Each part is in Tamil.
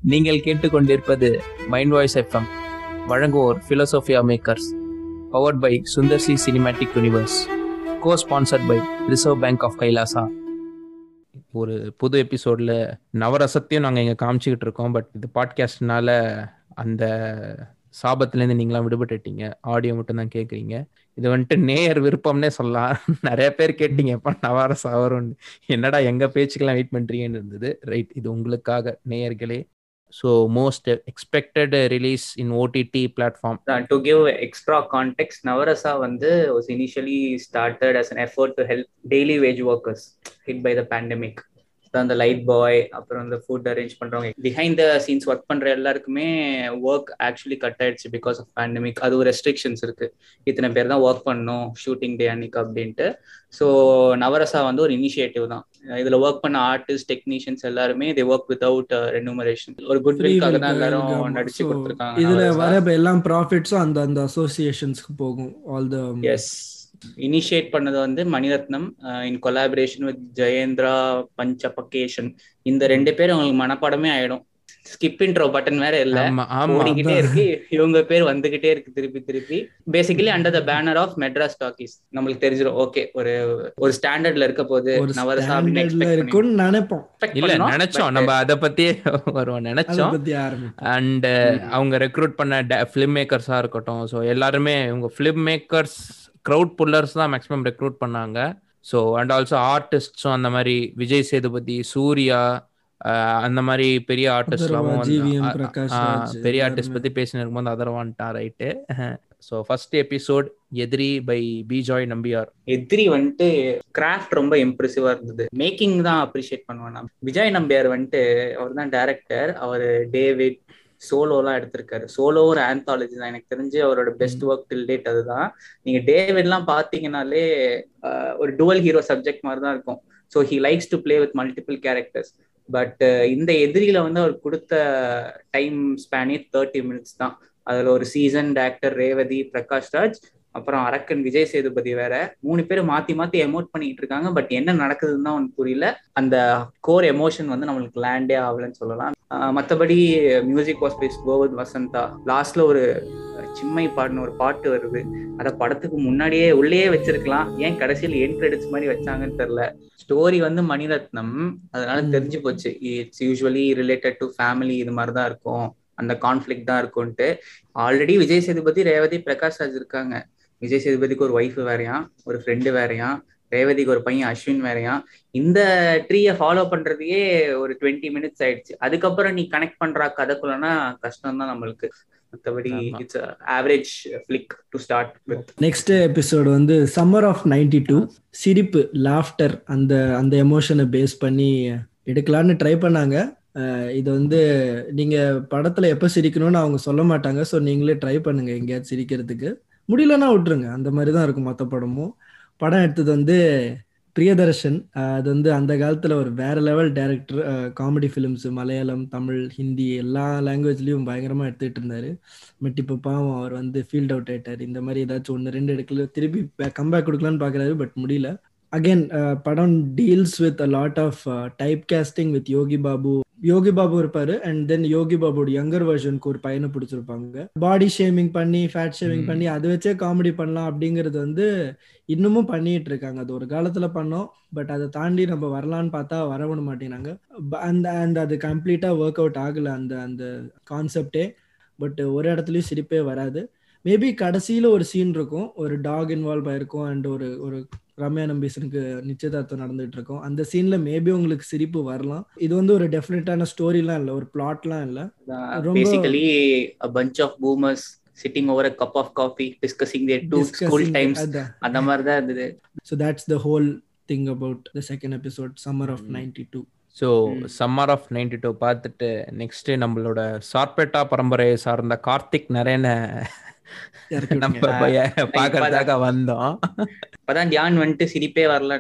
நீங்கள் கேட்டுக்கொண்டிருப்பது மைண்ட் வாய்ஸ் எஃப்எம் வழங்குவோர் philosophia makers powered by Sundar C cinematic universe co sponsored by reserve bank of Kailasa ஒரு புது எபிசோடில் நவரசத்தையும் நாங்கள் இங்கே காமிச்சிக்கிட்டு இருக்கோம் பட் இது பாட்காஸ்ட்னால அந்த சாபத்துலேருந்து நீங்களாம் விடுபட்டுட்டீங்க ஆடியோ மட்டும் தான் கேட்குறீங்க இது வந்துட்டு நேயர் விருப்பம்னே சொல்லலாம் நிறைய பேர் கேட்டீங்க எப்போ நவரசம் வரும் என்னடா எங்கள் பேச்சுக்கெல்லாம் வெயிட் பண்ணுறீங்கன்னு இருந்தது ரைட் இது உங்களுக்காக நேயர்களே so most expected release in OTT platform to give extra context, Navarasa வந்து was initially started as an effort to help daily wage workers hit by the pandemic. அந்த லைட் பாய் அப்புறம் இந்த ஃபுட் அரேஞ்ச் பண்றவங்க பிஹைண்ட் த சீன்ஸ் ஒர்க் பண்ற எல்லாருக்குமே ஒர்க் ஆக்சுவலி கட் ஆயிடுச்சு பிகாஸ் ஆஃப் பேண்டமிக் அது ஒரு ரெஸ்ட்ரிக்ஷன்ஸ் இருக்கு இத்தனை பேர் தான் ஒர்க் பண்ணணும் ஷூட்டிங் டே அன்னைக்கு அப்படின்ட்டு ஸோ நவரசா வந்து ஒரு இனிஷியேட்டிவ் தான் இதுல ஒர்க் பண்ண ஆர்டிஸ்ட் டெக்னீஷியன்ஸ் எல்லாருமே தே ஒர்க் வித்வுட் ரெனுமரேஷன் ஒரு குட் வில்காக தான் எல்லாரும் நடிச்சு கொடுத்துருக்காங்க இதுல வர எல்லாம் ப்ராஃபிட்ஸும் அந்த அந்த அசோசியேஷன்ஸ்க்கு போகும் ஆல் த எஸ் இனிஷியேட் பண்ணது வந்து Mani Ratnam in collaboration with Jayendra Panchapakesan இந்த ரெண்டு பேரும் உங்களுக்கு மனப்பாடமே ஆயிடும் ஸ்கிப் இன்ட்ரோ பட்டன் வேற இல்ல ஓடிக்கிட்டே இருக்கு இவங்க பேர் வந்துகிட்டே இருக்கு திருப்பி திருப்பி basically under the banner of Madras talkies நம்மளுக்கு தெரிஞ்சிடும் ஓகே ஒரு ஒரு ஸ்டாண்டர்ட்ல இருக்க போது நவரசா இருக்கும்னு நினைப்போம் இல்ல நினைச்சோம் நம்ம அத பத்தியே வருவோம் நினைச்சோம் அண்ட் அவங்க ரெக்ரூட் பண்ண பிலிம் மேக்கர்ஸா இருக்கட்டும் ஸோ எல்லாருமே இவங்க பிலிம் மேக்கர்ஸ் க்ரௌட் புல்லர்ஸ் தான் மேக்ஸிமம் ரெக்ரூட் பண்ணாங்க ஸோ அண்ட் ஆல்சோ ஆர்டிஸ்டும் அந்த மாதிரி விஜய் சேதுபதி சூர்யா அந்த மாதிரி பெரிய ஆர்டிஸ்ட்லாம் பெரிய ஆர்டிஸ்ட் பத்தி பேசின இருக்கும்போது அதர்வான்ட்டான் right so first episode Edhiri by Bejoy Nambiar Edhiri வந்துட்டு கிராஃப்ட் ரொம்ப இம்ப்ரெசிவா இருந்தது மேக்கிங் தான் அப்ரிஷியேட் பண்ணுவேன் நான் விஜய் நம்பியார் வந்துட்டு அவர் தான் டேரக்டர் அவர் டேவிட் சோலோலாம் எடுத்திருக்காரு சோலோ ஒரு ஆந்தாலஜி தான் எனக்கு தெரிஞ்சு அவரோட பெஸ்ட் ஒர்க் டில் டேட் அதுதான் நீங்க டேவிட்லாம் பாத்தீங்கன்னாலே ஒரு டுவல் ஹீரோ சப்ஜெக்ட் மாதிரி தான் இருக்கும் so he likes to play with multiple characters but இந்த எதிரியில வந்து அவர் கொடுத்த டைம் ஸ்பேனே தேர்ட்டி மினிட்ஸ் தான் அதுல ஒரு சீசன் ஆக்டர் ரேவதி பிரகாஷ் ராஜ் அப்புறம் அரக்கன் விஜய் சேதுபதி வேற மூணு பேர் மாத்தி மாத்தி எமோட் பண்ணிட்டு இருக்காங்க பட் என்ன நடக்குதுன்னு தான் உனக்கு புரியல அந்த கோர் எமோஷன் வந்து நம்மளுக்கு லேண்டே ஆகலன்னு சொல்லலாம் மற்றபடி music was base Govind Vasantha லாஸ்ட்ல ஒரு சிம்மை பாடின ஒரு பாட்டு வருது அத படத்துக்கு முன்னாடியே உள்ளேயே வச்சிருக்கலாம் ஏன் கடைசியில் என் கிரெடிட்ஸ் மாதிரி வச்சாங்கன்னு தெரியல ஸ்டோரி வந்து மணிரத்னம் அதனால தெரிஞ்சு போச்சு it's usually related to family இது மாதிரி தான் இருக்கும் அந்த கான்ஃபிளிக் தான் இருக்கும்ட்டு ஆல்ரெடி விஜய் சேதுபதி ரேவதி பிரகாஷ் ராஜ் இருக்காங்க விஜய் சேதுபதிக்கு ஒரு ஒய்ஃப் வேறையா ஒரு ஃப்ரெண்டு வேறையா ரேவதிக்கு ஒரு பையன் அஸ்வின் வேறையா இந்த ட்ரீயை ஃபாலோ பண்றதையே ஒரு டுவெண்ட்டி மினிட்ஸ் ஆயிடுச்சு அதுக்கப்புறம் நீ கனெக்ட் பண்றா கதைக்குள்ளனா கஷ்டம் தான் நம்மளுக்கு மற்றபடி it's average flick to start with next episode வந்து சம்மர் ஆஃப் நைன்டி டூ சிரிப்பு லாஃப்டர் அந்த அந்த எமோஷனை பேஸ் பண்ணி எடுக்கலான்னு ட்ரை பண்ணாங்க இது வந்து நீங்க படத்துல எப்ப சிரிக்கணும்னு அவங்க சொல்ல மாட்டாங்க ஸோ நீங்களே ட்ரை பண்ணுங்க எங்கேயாவது சிரிக்கிறதுக்கு முடியலன்னா விட்டுருங்க அந்த மாதிரி தான் இருக்கும் மற்ற படமும் படம் எடுத்தது வந்து பிரியதர்ஷன் அது வந்து அந்த காலத்தில் ஒரு வேற level director comedy films Malayalam Tamil Hindi எல்லா லாங்குவேஜ்லேயும் பயங்கரமாக எடுத்துகிட்டு இருந்தார் பட் இப்போ பாவம் அவர் வந்து ஃபீல்ட் அவுட் ஆயிட்டார் இந்த மாதிரி ஏதாச்சும் ஒன்று ரெண்டு எடுக்கல திருப்பி கம்பேக் கொடுக்கலான்னு பார்க்குறாரு பட் முடியல அகெயின் படம் deals with a lot of type casting with Yogi Babu Yogi Babu இருப்பாரு அண்ட் தென் யோகி பாபுவோட யங்கர் வெர்ஷனுக்கு ஒரு பையனை பிடிச்சிருப்பாங்க பாடி ஷேமிங் பண்ணி ஃபேட் ஷேமிங் பண்ணி அதை வச்சே காமெடி பண்ணலாம் அப்படிங்கிறது வந்து இன்னமும் பண்ணிட்டு இருக்காங்க அது ஒரு காலத்துல பண்ணோம் பட் அதை தாண்டி நம்ம வரலான்னு பார்த்தா வரவிட மாட்டேங்கிறாங்க அந்த அந்த அது கம்ப்ளீட்டா ஒர்க் அவுட் ஆகல அந்த அந்த கான்செப்டே பட் ஒரு இடத்துலயும் சிரிப்பே வராது மேபி கடைசியில ஒரு சீன் இருக்கும் ஒரு டாக் இன்வால்வ் ஆயிருக்கும் அண்ட் ஒரு ஒரு ரம்யா நம்பீசனுக்கு நிச்சயதார்த்தம் நடந்துட்டு இருக்கும் அந்த சீன்ல மேபி உங்களுக்கு சிரிப்பு வரலாம் இது வந்து ஒரு டெஃபினட்டான ஸ்டோரிலாம் இல்ல ஒரு பிளாட்லாம் இல்ல basically a bunch of boomers sitting over a cup of coffee discussing their two school times அந்த மாதிரி தான் இருந்தது so that's the whole thing about the second episode summer of 92 so summer of ninety two பார்த்துட்டு நெக்ஸ்ட் நம்மளோட சார்பேட்டா பரம்பரையை சார்ந்த கார்த்திக் நரேன நம்ம பாக்குறதுக்காக வந்தோம் இப்பதான் தியான் வந்துட்டு சிரிப்பே வரலன்னா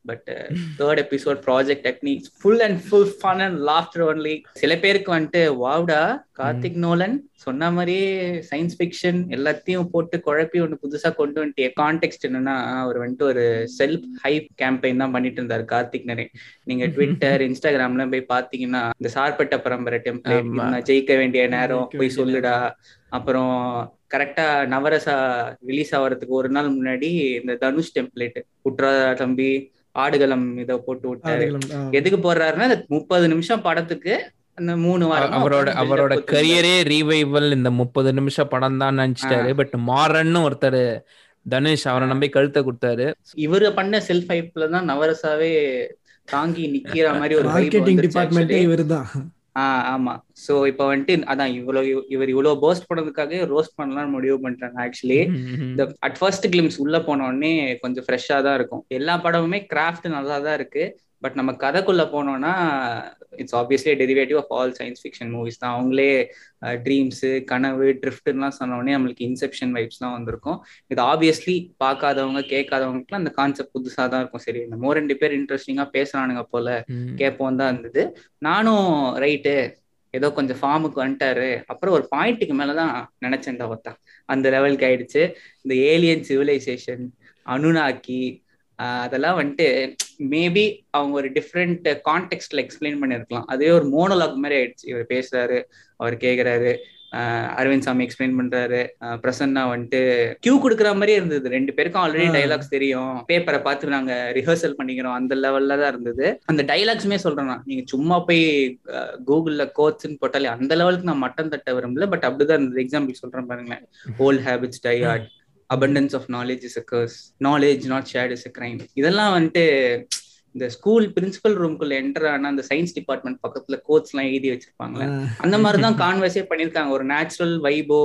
but third episode project techniques full and full fun and laughter only சில பேருக்கு வந்துட்டு வாவ்டா கார்த்திக் நோலன் சொன்ன மாதிரியே சயின்ஸ் ஃபிக்ஷன் எல்லாத்தையும் போட்டு குழப்பி ஒன்று புதுசா கொண்டு வந்துட்டு கான்டெக்ட் என்னன்னா அவர் வந்துட்டு ஒரு செல்ஃப் ஹைப் கேம்பெயின் தான் பண்ணிட்டு இருந்தாரு கார்த்திக் நிறைய நீங்க ட்விட்டர் இன்ஸ்டாகிராம்ல போய் பாத்தீங்கன்னா இந்த சார்பட்ட பரம்பரை டெம்ப்ளேட் ஆமா. நான் ஜெயிக்க வேண்டிய நேரம் ஜெயிக்க போய் வேண்டிய சொல்லுடா அப்புறம் கரெக்டா நவரசா ரிலீஸ் ஆகிறதுக்கு ஒரு நாள் முன்னாடி இந்த தனுஷ் டெம்ப்ளேட் குற்றா தம்பி ஆடுகளம் இத போட்டு விட்டாரு ஆடுகளம், ஆ. எதுக்கு போடுறாருன்னா இந்த முப்பது நிமிஷம் படத்துக்கு அந்த மூணு வாரம் அவரோட அவரோட கரியரே ரீவைவல் இந்த முப்பது நிமிஷம் படம் தான் நினைச்சிட்டாரு பட் மாறன்னு ஒருத்தர் தனுஷ் அவரை நம்பி கழுத்தை கொடுத்தாரு இவரு பண்ண செல்ஃப் ஹைப்ல தான் நவரசாவே தாங்கி நிக்கிற மாதிரி ஒரு vibe மார்க்கெட்டிங் வந்துருச்சு டிபார்ட்மெண்ட்டே actually. இவர்தான் ஆஹ் ஆமா சோ இப்ப வந்துட்டு அதான் இவ்வளவு இவர் இவ்வளவு போஸ்ட் பண்ணதுக்காக ரோஸ்ட் பண்ணலாம்னு முடிவு பண்றாங்க ஆக்சுவலி இந்த அட் ஃபர்ஸ்ட் கிளிம்ஸ் உள்ள போன உடனே கொஞ்சம் ஃப்ரெஷ்ஷா தான் இருக்கும் எல்லா படமுமே கிராஃப்ட் நல்லா தான் இருக்கு பட் நம்ம கதைக்குள்ள போனோம்னா it's obviously derivative of all science fiction movies தான் அவங்களே ட்ரீம்ஸ் கனவு ட்ரிஃப்ட்லாம் சொன்ன உடனே நம்மளுக்கு இன்செப்ஷன் வைப்ஸ் தான் வந்திருக்கும் இது ஆப்வியஸ்லி பார்க்காதவங்க கேட்காதவங்களுக்குலாம் அந்த கான்செப்ட் புதுசா தான் இருக்கும் சரி இந்த மோ ரெண்டு பேர் இன்ட்ரெஸ்டிங்கா பேசுறானுங்க போல கேட்போம் தான் இருந்தது நானும் ரைட்டு ஏதோ கொஞ்சம் ஃபார்முக்கு வந்துட்டாரு அப்புறம் ஒரு பாயிண்ட்டுக்கு மேலதான் நினைச்சேன்டா ஒருத்தன் அந்த லெவலுக்கு ஆயிடுச்சு இந்த ஏலியன் சிவிலைசேஷன் அனுனாக்கி ஆஹ் அதெல்லாம் வந்துட்டு மேபி அவங்க ஒரு டிஃப்ரெண்ட் கான்டெக்ட்ல எக்ஸ்பிளைன் பண்ணிருக்கலாம் அதே ஒரு மோனோலாக் மாதிரி ஆயிடுச்சு இவர் பேசுறாரு அவர் கேக்குறாரு ஆஹ் அரவிந்த் சாமி எக்ஸ்பிளைன் பண்றாரு ஆஹ் பிரசன்னா வந்துட்டு கியூ கொடுக்குற மாதிரியே இருந்தது ரெண்டு பேருக்கும் ஆல்ரெடி ஆ. டைலாக்ஸ் தெரியும் பேப்பரை பார்த்து நாங்க ரிஹர்சல் பண்ணிக்கிறோம் அந்த லெவல்ல தான் இருந்தது அந்த டைலாக்ஸுமே சொல்றேன் நான். நீங்க சும்மா போய் கூகுள்ல கோட்ஸ்ன்னு போட்டாலே அந்த லெவலுக்கு நான் மட்டம் தட்ட விரும்பல பட் அப்படிதான் இருந்தது எக்ஸாம்பிள் சொல்றேன் பாருங்களேன் old habits die hard abundance of knowledge is a curse knowledge not shared is a crime இதெல்லாம் வந்துட்டு இந்த ஸ்கூல் பிரின்சிபல் ரூம்குள்ள என்டர் ஆனா அந்த சயின்ஸ் டிபார்ட்மெண்ட் பக்கத்துல கோட்ஸ் எல்லாம் எழுதி வச்சிருப்பாங்களே அந்த மாதிரிதான் கான்வர்ஸே பண்ணிருக்காங்க ஒரு நேச்சுரல் வைபோ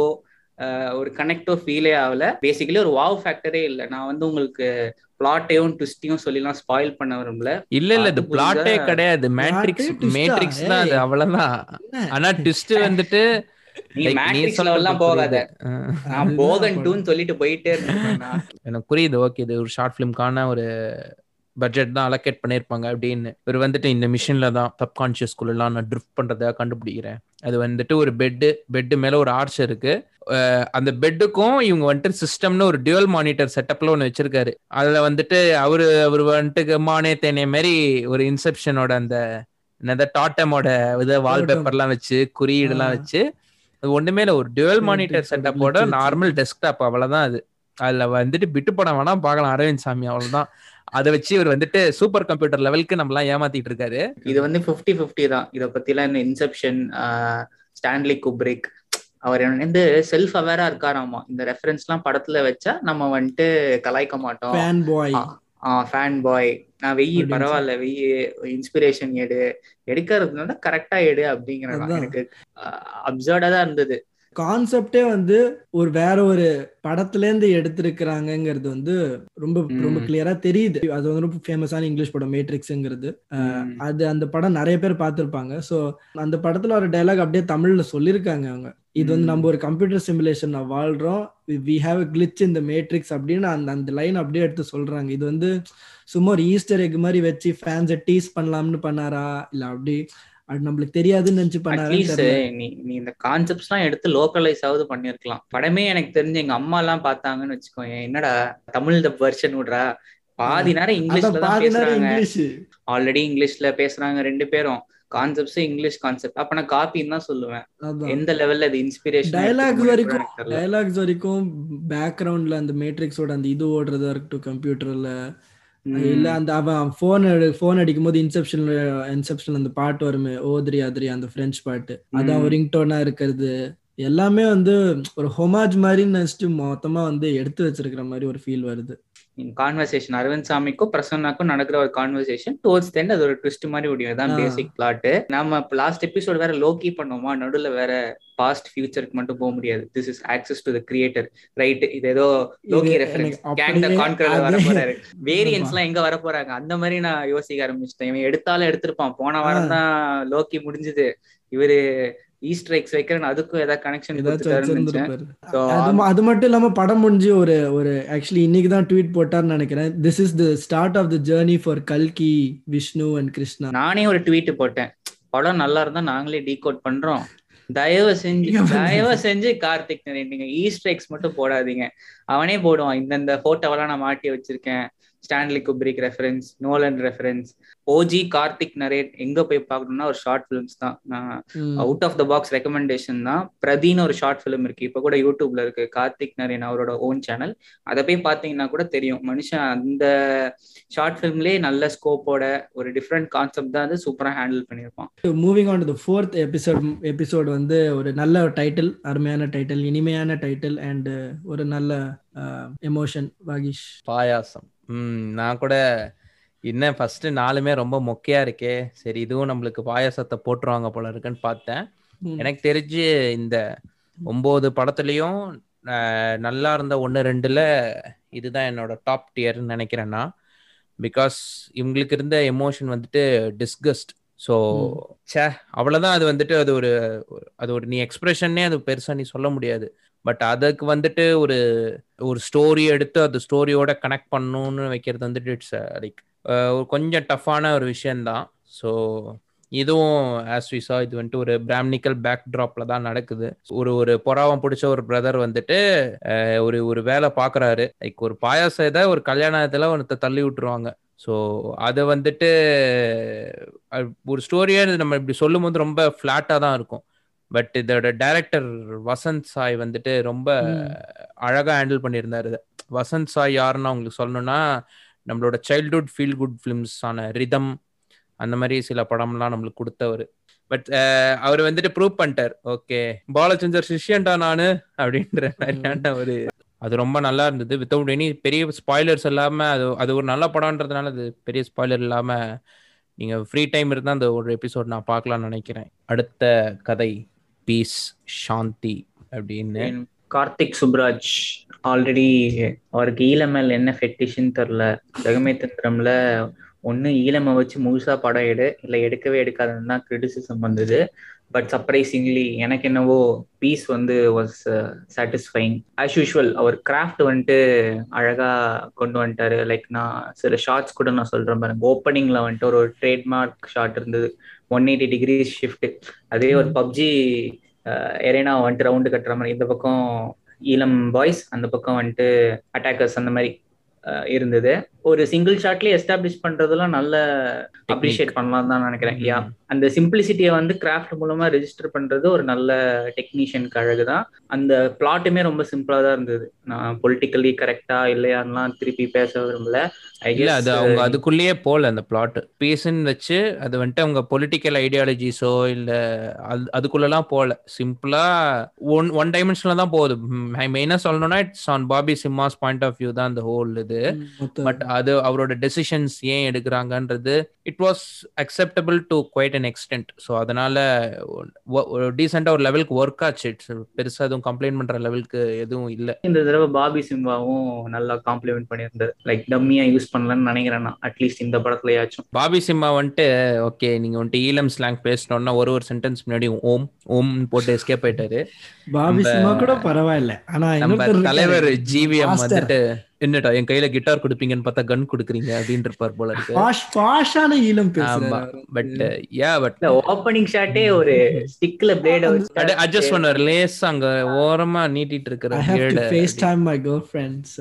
ஒரு கனெக்டோ ஃபீலே ஆகல பேசிக்கலி ஒரு வாவ் ஃபேக்டரே இல்ல நான் வந்து உங்களுக்கு பிளாட்டையும் ட்விஸ்டையும் சொல்லிலாம் ஸ்பாயில் பண்ண விரும்பல இல்ல இல்ல இது அது பிளாட்டே புரியுதா? கிடையாது மேட்ரிக்ஸ் twist-ஆ? மேட்ரிக்ஸ் தான் அது ஏய். அவ்வளவுதான் என்ன? ஆனா ட்விஸ்ட் வந்துட்டு நீ like, மேட்ரிக்ஸ் சொல்றது எல்லாம் போகாத புரியுது. ஆ. நான் அதுதான் போகன் படம். டூன்னு சொல்லிட்டு போயிட்டே இருந்தேன் நான். எனக்கு புரியுது ஓகே இது ஒரு ஷார்ட் ஃபிலிம்கான ஒரு பட்ஜெட் தான் அலோகேட் பண்ணியிருப்பாங்க அப்படின்னு இவர் வந்துட்டு இந்த மிஷின்ல தான் சப்கான்ஷியஸ்குள்ளலாம் நான் ட்ரிஃப்ட் பண்றதை கண்டுபிடிக்கிறேன் அது வந்துட்டு ஒரு பெட்டு பெட்டு மேல ஒரு ஆர்ச் இருக்கு அஹ் அந்த பெட்டுக்கும் இவங்க வந்துட்டு சிஸ்டம்னு ஒரு டியூவல் மானிட்டர் செட்டப்ல ஒன்று வச்சிருக்காரு அதுல வந்துட்டு அவரு அவர் வந்துட்டு மானே தேனே மாதிரி ஒரு இன்செப்ஷனோட அந்த என்னது டாட்டமோட இதை வால்பேப்பர்லாம் வச்சு குறியீடுலாம் ஆ. வச்சு அது ஒண்ணுமே இல்ல ஒரு டியூவல் Matrix மானிட்டர் ஓட செட்டப்போட glitch வச்சு. நார்மல் டெஸ்க்டாப் அவ்வளவுதான் அது அதுல வந்துட்டு பிட்டு படம் வேணா பார்க்கலாம் அரவிந்த் சாமி அவ்வளவுதான் அதை வச்சு இவர் வந்துட்டு சூப்பர் கம்ப்யூட்டர் லெவலுக்கு நம்ம எல்லாம் ஏமாத்திட்டு இருக்காரு இது வந்து 50 50 தான் இத பத்தி எல்லாம் இந்த இன்செப்ஷன் ஸ்டான்லி குப்ரிக் அவர் வந்து செல்ஃப் அவேரா இருக்காராமா இந்த ரெஃபரன்ஸ் எல்லாம் படத்துல வச்சா நம்ம வந்துட்டு கலாய்க்க மாட்டோம் ஃபேன் பாய் ஃபேன் பாய் நான் வெயி அப்படின்னு பரவாயில்ல வெயி இன்ஸ்பிரேஷன் எடு எடுக்கிறதுனால கரெக்டா எடு அப்படிங்கிற அதான். எனக்கு அப்சர்டா தான் இருந்தது கான்செப்டே வந்து ஒரு வேற ஒரு படத்துல இருந்து எடுத்திருக்கிறாங்கங்கிறது வந்து ரொம்ப ம். ரொம்ப கிளியரா தெரியுது அது வந்து ரொம்ப ஃபேமஸான இங்கிலீஷ் படம் மேட்ரிக்ஸ்ங்கிறது ம். அது அந்த படம் நிறைய பேர் பார்த்திருப்பாங்க சோ அந்த படத்துல ஒரு டைலாக் அப்படியே தமிழ்ல சொல்லியிருக்காங்க அவங்க இது வந்து ம். நம்ம ஒரு கம்ப்யூட்டர் சிமுலேஷன் வாழ்றோம் வி ஹாவ் அ கிளிச் இந்த மேட்ரிக்ஸ் அப்படின்னு அந்த அந்த லைன் அப்படியே எடுத்து சொல்றாங்க இது வந்து சும்மா ஒரு ஈஸ்டர் எக் மாதிரி வச்சு ஃபேன்ஸை டீஸ் பண்ணலாம்னு பண்ணாரா இல்ல அப்படி அது நம்மளுக்கு தெரியாதுன்னு நினைச்சு பண்ணாரான்னு அட்லீஸ்ட் தெரியல நீ நீ இந்த கான்செப்ட்ஸ் எல்லாம் எடுத்து லோக்கலைஸ் ஆகுது பண்ணிருக்கலாம் படமே எனக்கு தெரிஞ்சு எங்க அம்மா எல்லாம் பார்த்தாங்கன்னு வச்சுக்கோங்க என்னடா தமிழ் டப் வெர்ஷன் விடுறா பாதி நேரம் அதான் இங்கிலீஷ்ல தான் பாதி நேரம் பேசுறாங்க இங்கிலீஷ் ஆல்ரெடி இங்கிலீஷ்ல பேசுறாங்க ரெண்டு பேரும் கான்செப்ட்ஸ் இங்கிலீஷ் கான்செப்ட் அப்ப நான் காப்பின்னு தான் சொல்லுவேன் அதான் எந்த லெவல்ல அது இன்ஸ்பிரேஷன் டைலாக்ஸ் வரைக்கும் டைலாக்ஸ் வரைக்கும் பேக்ரவுண்ட்ல அந்த மேட்ரிக்ஸோட அந்த இது ஓடுறதா இருக்கட்டும் கம்ப்யூட்டர்ல இல்ல அந்த அவன் போன் போன் அடிக்கும் போது இன்செப்ஷன்ல இன்செப்ஷன்ல அந்த பாட்டு வருமே ஓதிரி அதிரி அந்த பிரெஞ்சு பாட்டு அதான் ஒரு ரிங்டோனா இருக்கிறது எல்லாமே வந்து ஒரு ஹொமாஜ் மாதிரி நினைச்சிட்டு மொத்தமா வந்து எடுத்து வச்சிருக்கிற மாதிரி ஒரு ஃபீல் வருது கான்வர்சேஷன் அரவிந்த் சாமிக்கும் பிரசன்னாக்கும் நடக்கிற ஒரு கான்வர்சேஷன் டுவர்ட்ஸ் தென் அது ஒரு ட்விஸ்ட் மாதிரி முடியும் தான் ஆ. பேசிக் பிளாட் நம்ம லாஸ்ட் எபிசோட் வேற லோக்கி பண்ணோமா நடுவுல வேற பாஸ்ட் ஃபியூச்சருக்கு மட்டும் போக முடியாது this is access to the creator right இது ஏதோ லோக்கி இது ரெஃபரன்ஸ் எனக்கு கேங் த அப்படியே கான்கரர் வர அதே- போறாரு வேரியன்ஸ் எல்லாம் எங்க வர போறாங்க அந்த மாதிரி நான் யோசிக்க ஆரம்பிச்சிட்டேன் இவன் எடுத்தாலும் எடுத்திருப்பான் போன வாரம் தான் லோக்கி முடிஞ்சது இவரு ஈஸ்டர் எக்ஸ் வைக்கிறேன் அதுக்கும் ஏதாவது கனெக்ஷன் ஏதாச்சும் கொடுத்துட்டாருன்னு வச்சிருந்திருப்பாரு So, அது ம- அது மட்டும் இல்லாம படம் முடிஞ்சு ஒரு ஒரு ஆக்சுவலி இன்னைக்கு தான் ட்வீட் போட்டார்னு நினைக்கிறேன் this is the start of the journey for கல்கி விஷ்ணு அண்ட் கிருஷ்ணா நானே ஒரு ட்வீட் போட்டேன் படம் நல்லா இருந்தா நாங்களே டீகோட் பண்றோம் தயவு செஞ்சு ஐயோ. தயவு செஞ்சு கார்த்திக் நரேன் நீங்க ஈஸ்டர் எக்ஸ் மட்டும் போடாதீங்க அவனே போடுவான் இந்தந்த போட்டோவெல்லாம் நான் மாட்டி வச்சிருக்கேன் Stanley Kubrick reference Nolan reference OG Karthik Naren எங்க போய் பார்க்கணும்னா ஒரு ஷார்ட் ஃபிலிம்ஸ் தான் நான் out of the box recommendation தான் பிரதீன்னு ஒரு ஷார்ட் ஃபிலிம் இருக்கு இப்போ கூட யூடியூப்ல இருக்கு கார்த்திக் நரேன் அவரோட ஓன் சேனல் அதை போய் பார்த்தீங்கன்னா கூட தெரியும் மனுஷன் அந்த ஷார்ட் ஃபிலிம்லேயே நல்ல ஸ்கோப்போட ஒரு டிஃப்ரெண்ட் கான்செப்ட் தான் அது சூப்பரா ஹேண்டில் பண்ணியிருப்பான் moving on to the fourth episode episode வந்து ஒரு நல்ல டைட்டில் அருமையான டைட்டில் இனிமையான டைட்டில் அண்ட் ஒரு நல்ல எமோஷன் வாகிஷ் பாயாசம் ம் நான் கூட என்ன ஃபர்ஸ்ட் நாலுமே ரொம்ப மொக்கையா இருக்கே சரி இதுவும் நம்மளுக்கு பாயாசத்தை போட்டுருவாங்க போல இருக்குன்னு பார்த்தேன் ம். எனக்கு தெரிஞ்சு இந்த ஒன்பது படத்துலயும் அஹ், நல்லா இருந்த ஒன்று ரெண்டுல இதுதான் என்னோட டாப் டியர்னு நினைக்கிறேன்னா பிகாஸ் இவங்களுக்கு இருந்த எமோஷன் வந்துட்டு டிஸ்கஸ்ட் ஸோ சே அவ்வளோதான் அது வந்துட்டு அது ஒரு ஒரு- அது ஒரு நீ எக்ஸ்பிரஷன்னே அது பெருசாக நீ சொல்ல முடியாது பட் அதுக்கு வந்துட்டு ஒரு ஒரு ஸ்டோரி எடுத்து அந்த ஸ்டோரியோட கனெக்ட் பண்ணணும்னு வைக்கிறது வந்துட்டு இட்ஸ் லைக் கொஞ்சம் டஃப்பான ஒரு விஷயம்தான் ஸோ இதுவும் ஆஸ் வி சா இது வந்துட்டு ஒரு பிராமணிக்கல் பேக் ட்ராப்ல தான் நடக்குது ஒரு ஒரு பொறாவம் பிடிச்ச ஒரு பிரதர் வந்துட்டு அஹ், ஒரு ஒரு வேலை பார்க்கறாரு லைக் ஒரு பாயாசம் இதை ஒரு கல்யாணத்துல ஒருத்த தள்ளி விட்டுருவாங்க ஸோ அதை வந்துட்டு அஹ், ஒரு ஸ்டோரியே நம்ம இப்படி சொல்லும் போது ரொம்ப ஃப்ளாட்டாக தான் இருக்கும் பட் இதோட டைரக்டர் வசந்த் சாய் வந்துட்டு ரொம்ப அழகா ஹேண்டில் பண்ணியிருந்தாரு இதை. வசந்த் சாய் யாருன்னு உங்களுக்கு சொல்லணும்னா நம்மளோட சைல்ட்ஹுட் ஃபீல் குட் ஃபிலிம்ஸ் ஆன ரிதம் அந்த மாதிரி சில படம்லாம் நம்மளுக்கு கொடுத்தவர் பட் அவர் வந்துட்டு ப்ரூவ் பண்ணிட்டார் ஓகே பாலச்சந்தர் சிஷ்யன்டா நானு அப்படின்ற மாதிரியான ஒரு அது ரொம்ப நல்லா இருந்தது வித்தவுட் எனி பெரிய ஸ்பாய்லர்ஸ் இல்லாம அது அது ஒரு நல்ல படம்ன்றதுனால அது பெரிய ஸ்பாய்லர் இல்லாம நீங்க ஃப்ரீ டைம் இருந்தா அந்த ஒரு எபிசோட் நான் பார்க்கலாம்னு நினைக்கிறேன் அடுத்த கதை பீஸ் சாந்தி அப்படின்னு கார்த்திக் சுப்ராஜ் ஆல்ரெடி அவருக்கு ஈழமேல் என்ன ஃபெட்டிஷ்னு தெரில ஜெகமே தந்திரம்ல ஒன்று ஈழமை வச்சு முழுசா படம் எடு இல்லை எடுக்கவே எடுக்காதுன்னு தான் கிரிட்டிசிசம் வந்தது பட் சர்ப்ரைசிங்லி எனக்கு என்னவோ பீஸ் வந்து வாஸ் சாட்டிஸ்ஃபைங் ஆஸ் யூஷுவல் அவர் கிராஃப்ட் வந்துட்டு அழகா கொண்டு வந்துட்டாரு லைக் நான் சில ஷார்ட்ஸ் கூட நான் சொல்றேன் பாருங்க ஓப்பனிங்ல வந்துட்டு ஒரு ட்ரேட்மார்க் ஷாட் இருந்தது ஒன் எயிட்டி டிகிரி ஷிஃப்ட் அதே ஒரு பப்ஜி எரேனா வந்துட்டு ரவுண்டு கட்டுற மாதிரி இந்த பக்கம் ஈழம் பாய்ஸ் அந்த பக்கம் வந்துட்டு அட்டாக்கர்ஸ் அந்த மாதிரி அஹ், இருந்தது ஒரு சிங்கிள் ஷாட்லயே எஸ்டாப்ளிஷ் பண்றதெல்லாம் நல்ல அப்ரிஷியேட் பண்ணலாம் தான் நினைக்கிறேன் யா அந்த சிம்பிளிசிட்டியை வந்து கிராஃப்ட் மூலமா ரெஜிஸ்டர் பண்றது ஒரு நல்ல டெக்னீஷியனுக்கு அழகு தான் அந்த பிளாட்டுமே ரொம்ப சிம்பிளா தான் இருந்தது நான் பொலிட்டிக்கலி கரெக்டா இல்லையான்லாம் திருப்பி பேச விரும்பல ஐ இல்ல அது அவங்க அதுக்குள்ளேயே போல அந்த பிளாட் பீஸ்ன்னு வச்சு அது வந்துட்டு அவங்க பொலிட்டிக்கல் ஐடியாலஜிஸோ இல்ல அது அதுக்குள்ளலாம் போல சிம்பிளா ஒன் ஒன் டைமென்ஷன்ல தான் போகுது மெயினா சொல்லணும்னா it's on Bobby Simha's point of view தான் அந்த ஹோல் இது பட் அது அவரோட டெசிஷன்ஸ் ஏன் எடுக்கிறாங்கன்றது it was acceptable to quite an extent so அதனால டீசெண்டா ஒரு லெவலுக்கு ஒர்க் ஆச்சு இட்ஸ் பெருசா எதுவும் கம்ப்ளைண்ட் பண்ற லெவலுக்கு எதுவும் இல்ல இந்த தடவை பாபி சிம்பாவும் நல்லா காம்ப்ளிமெண்ட் பண்ணியிருந்தாரு லைக் டம்மியா யூஸ் பண்ணலன்னு நினைக்கிறேன் நான் அட்லீஸ்ட் இந்த படத்துலயாச்சும் பாபி சிம்மா வந்துட்டு ஓகே நீங்க வந்துட்டு ஈழம் ஸ்லாங் பேசணும்னா ஒரு ஒரு சென்டென்ஸ் முன்னாடி ஓம் ஓம் போட்டு எஸ்கேப் ஆயிட்டாரு பாபி நம்ம- சிம்மா கூட பரவாயில்ல ஆனா நம்ம இன்னொருத்தர் தலைவர் இருக்காரு. GVM Master. வந்துட்டு என்னடா என் கையில கிட்டார் கொடுப்பீங்கன்னு பார்த்தா கன் கொடுக்குறீங்க அப்படின்னு இருப்பார் போல இருக்கு பாஷ் பாஷான ஈழம் ஆமா பேசுறாரு பட் யா பட் இல்ல ஓப்பனிங் ஷாட்டே ஒரு ஸ்டிக்ல பிளேட அட்ஜஸ்ட் பண்ணார் லேஸ் அங்க ஓரமா நீட்டிட்டு இருக்கிற I have to beard-அ. FaceTime my girlfriend so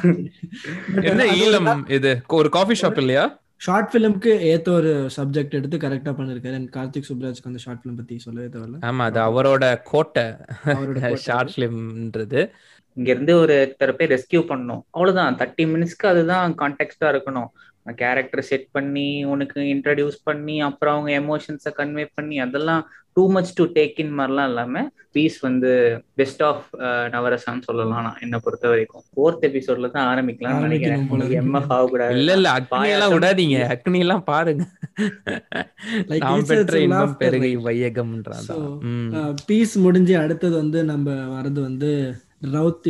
என்ன ஈழம் இது ஒரு காஃபி ஷாப் இல்லையா ஷார்ட் ஃபிலிம்க்கு ஏத்த ஒரு சப்ஜெக்ட் எடுத்து கரெக்டா பண்ணிருக்காரு And கார்த்திக் சுப்ராஜ்க்கு அந்த ஷார்ட் ஃபிலிம் பத்தி சொல்லவே தேவையில்ல ஆமா அது அவரோட கோட்டை அவரோட கோட்டை. ஷார்ட் ஃபிலிம்ன்றது இங்க இருந்து ஒரு போய் ரெஸ்கியூ பண்ணணும் அவ்வளவுதான் தேர்ட்டி மினிட்ஸ்க்கு அதுதான் கான்டெக்ட்டா இருக்கணும் கேரக்டர் செட் பண்ணி உனக்கு இன்ட்ரடியூஸ் பண்ணி அப்புறம் அவங்க எமோஷன்ஸை கன்வே பண்ணி அதெல்லாம் too much to take in மாதிரிலாம் இல்லாம பீஸ் வந்து பெஸ்ட் ஆஃப் நவரசான்னு சொல்லலாம் நான் என்ன பொறுத்த வரைக்கும் ஃபோர்த் எபிசோட்ல தான் ஆரம்பிக்கலாம்னு நினைக்கிறேன் ஆரம்பிக்கணும் போல இருக்கு. எம்எஃப் ஆகக்கூடாது இல்ல இல்ல அக்னி எல்லாம் பாயாசம். விடாதீங்க அக்னி எல்லாம் பாருங்க Like நாம் it's- it's பெற்ற a இன்பம் laughter, பெருகை right? வையகம்ன்றான் So, ம். பீஸ் முடிஞ்சு அடுத்தது வந்து நம்ம வரது வந்து ரௌத்திரம்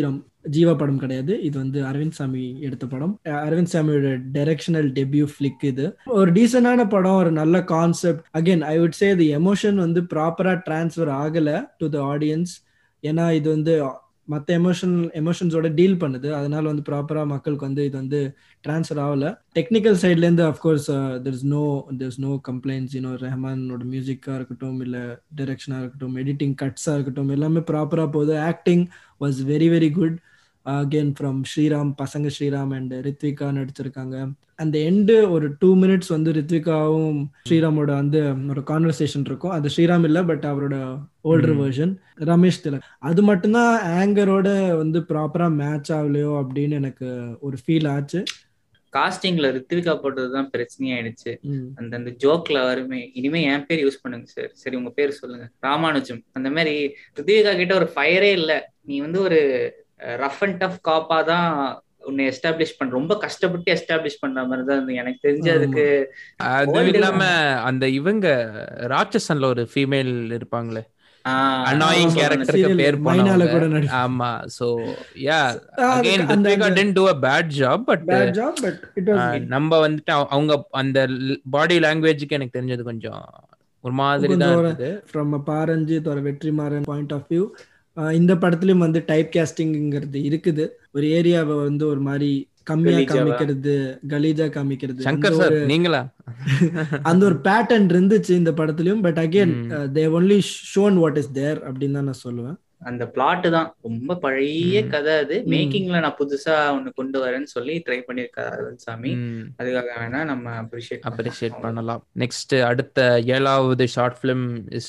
ஜீவா படம் கிடையாது இது வந்து அரவிந்த் சாமி எடுத்த படம் அஹ் அரவிந்த் சாமியோட டைரக்ஷனல் டெபியூ ஃபிளிக் இது ஒரு டீசென்டான படம் ஒரு நல்ல concept again I would say the emotion வந்து ப்ராப்பரா டிரான்ஸ்ஃபர் ஆகல டு த ஆடியன்ஸ் ஏன்னா இது வந்து மற்ற எமோஷன் எமோஷன்ஸோட டீல் பண்ணுது அதனால வந்து ப்ராப்பரா மக்களுக்கு வந்து இது வந்து ட்ரான்ஸ்ஃபர் ஆகல டெக்னிக்கல் சைட்லேருந்து of course there is no there is no complaints இன்னும் ரெஹமானோட மியூசிக்காக இருக்கட்டும் இல்லை டைரக்ஷனாக இருக்கட்டும் எடிட்டிங் கட்ஸாக இருக்கட்டும் எல்லாமே ப்ராப்பராக போகுது acting was very very good again from Sriram பசங்க ஸ்ரீராம் அண்ட் ரித்விகா நடிச்சிருக்காங்க அந்த எண்டு ஒரு டூ மினிட்ஸ் வந்து ரித்விகாவும் ஸ்ரீராமோட வந்து ஒரு கான்வர்சேஷன் இருக்கும் அது ஸ்ரீராம் இல்லை பட் அவரோட ஓல்டர் ம். வெர்ஷன் ரமேஷ் திலக் அது மட்டும்தான் ஆங்கரோட வந்து ப்ராப்பரா மேட்ச் ஆகலையோ அப்படின்னு எனக்கு ஒரு ஃபீல் ஆச்சு காஸ்டிங்ல ரித்விகா போட்டதுதான் பிரச்சனையாயிடுச்சு ம். அந்த அந்த ஜோக்ல வருமே இனிமே என் பேர் யூஸ் பண்ணுங்க சார் சரி உங்க பேர் சொல்லுங்க ராமானுஜம் அந்த மாதிரி ரித்விகா கிட்ட ஒரு ஃபயரே இல்ல நீ வந்து ஒரு ரஃப் அண்ட் டஃப் காப்பா தான் உன்னை எஸ்டாப்ளிஷ் பண்ற ரொம்ப கஷ்டப்பட்டு எஸ்டாப்ளிஷ் பண்ற மாதிரி தான் இருந்தது. எனக்கு தெரிஞ்சு ஆமா. அதுக்கு அது Old இல்லாம அந்த இவங்க ராட்சசன்ல ஒரு ஃபீமேல் இருப்பாங்களே ஆஹ், அனாயிங் ஆமா, கேரக்டருக்கு serial பேர் மைனால போனவங்க கூட நடி ஆமா சோ யா ஆ, அது- அகைன் அந்த- ரித்விகா அந்த- tend to a bad job but bad job, but it was நம்ம வந்துட்டு அவ- அவங்க அந்த பாடி லாங்குவேஜ்க்கு எனக்கு தெரிஞ்சது கொஞ்சம் ஒரு மாதிரி தான் கொஞ்சம் ஒரு- இருக்குது ஃப்ரம் பாரஞ்சித் ஒரு வெற்றிமாறன் பாயிண்ட் ஆஃப் வியூ இந்த படத்துலயும் வந்து டைப் கேஸ்டிங்கிறது இருக்குது ஒரு ஏரியாவை வந்து ஒரு மாதிரி கம்மியா கலீஜாவா? காமிக்கிறது கலீஜா காமிக்கிறது அந்த சங்கர் சார் ஒரு- நீங்களா அந்த ஒரு பேட்டர்ன் இருந்துச்சு இந்த படத்துலயும் but again hmm. They only shown what is there அப்படின்னு தான் நான் சொல்லுவேன் அந்த பிளாட் தான் ரொம்ப பழைய ம். கதை அது ம். மேக்கிங்ல நான் புதுசா ஒண்ணு கொண்டு வரேன்னு சொல்லி ட்ரை பண்ணிருக்காரு அரவிந்த் சாமி ம். அதுக்காக வேணா நம்ம அப்ரிஷியேட் அப்ரிஷியேட் பண்ணலாம் நெக்ஸ்ட் அடுத்த ஏழாவது ஷார்ட் ஃபிலிம் இஸ்